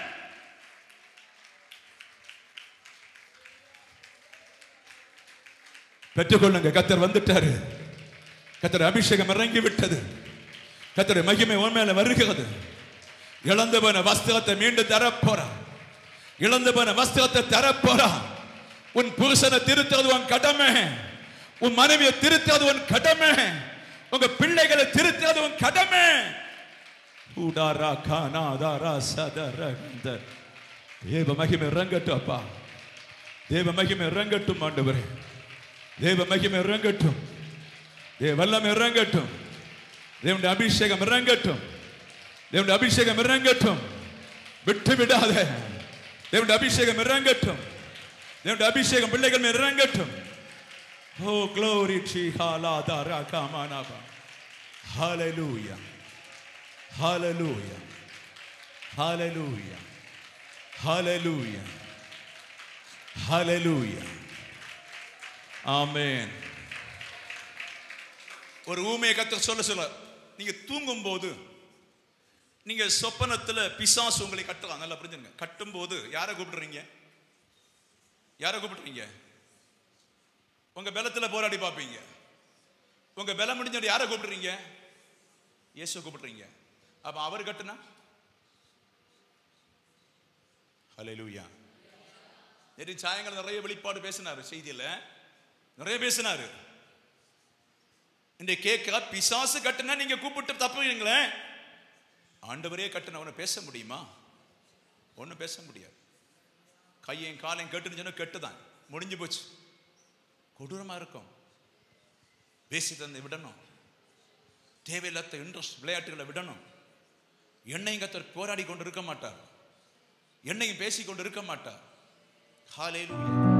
பெற்றுக்கொள்ளுங்க கத்தர் வந்துட்டாரு கத்தர் அபிஷேகம் இறங்கி விட்டது கத்தர் மகிமை உன் மேல வருகிறது இழந்து போன வஸ்திரத்தை மீண்டும் தரப்போறான் இழந்து போன வஸ்திரத்தை தரப்போறான் உன் புருஷனை திருத்துறது உன் கடமை உன் மனைவியை திருத்தது உன் கடமை உங்க பிள்ளைகளை திருத்தது உன் கடமை உடாரா கானாதாரா சதரகந்த தேவ மகிமை இறங்கட்டும் அப்பா தேவ மகிமை இறங்கட்டும் ஆண்டவரே தேவ மகிமை இறங்கட்டும் தேவ வல்லம் இறங்கட்டும் தேவனுடைய அபிஷேகம் இறங்கட்டும் தேவனுடைய அபிஷேகம் இறங்கட்டும் விட்டு விடாத தேவனுடைய அபிஷேகம் இறங்கட்டும் தேவனுடைய அபிஷேகம் பிள்ளைகள் மேல் இறங்கட்டும் ஓ க்ளோரி ட்ரீ ஹாலாதாரா காமானாபா ஹalleluya ஹalleluya ஹalleluya ஹalleluya ஹalleluya ஆமென் ஒரு ஊமையை கத்த சொல்ல சொல்ல நீங்க தூங்கும் போது நீங்க சொப்பனத்துல பிசாசு உங்களை கட்டலாம் நல்லா புரிஞ்சுங்க கட்டும் போது யாரை கூப்பிடுறீங்க யாரை கூப்பிடுறீங்க உங்க பலத்துல போராடி பார்ப்பீங்க உங்க பலம் முடிஞ்ச யாரை கூப்பிடுறீங்க இயேசு கூப்பிடுறீங்க அப்ப அவர் கட்டுனா ஹalleluya நேற்று சாயங்காலம் நிறைய வெளிப்பாடு பேசினாரு செய்தியில நிறைய பேசினாரு இந்த கேட்க பிசாசு கட்டுனா நீங்க கூப்பிட்டு தப்புவீங்களேன் ஆண்டவரே கட்டுன அவனை பேச முடியுமா ஒன்றும் பேச முடியாது கையையும் காலையும் கட்டுன்னு சொன்னா கெட்டுதான் முடிஞ்சு போச்சு கொடூரமா இருக்கும் பேசி தந்து விடணும் தேவையில்லாத இன்ட்ரெஸ்ட் விளையாட்டுகளை விடணும் என்னையும் கத்தர் போராடி கொண்டு இருக்க மாட்டார் என்னையும் பேசி கொண்டு இருக்க மாட்டார் ஹalleluya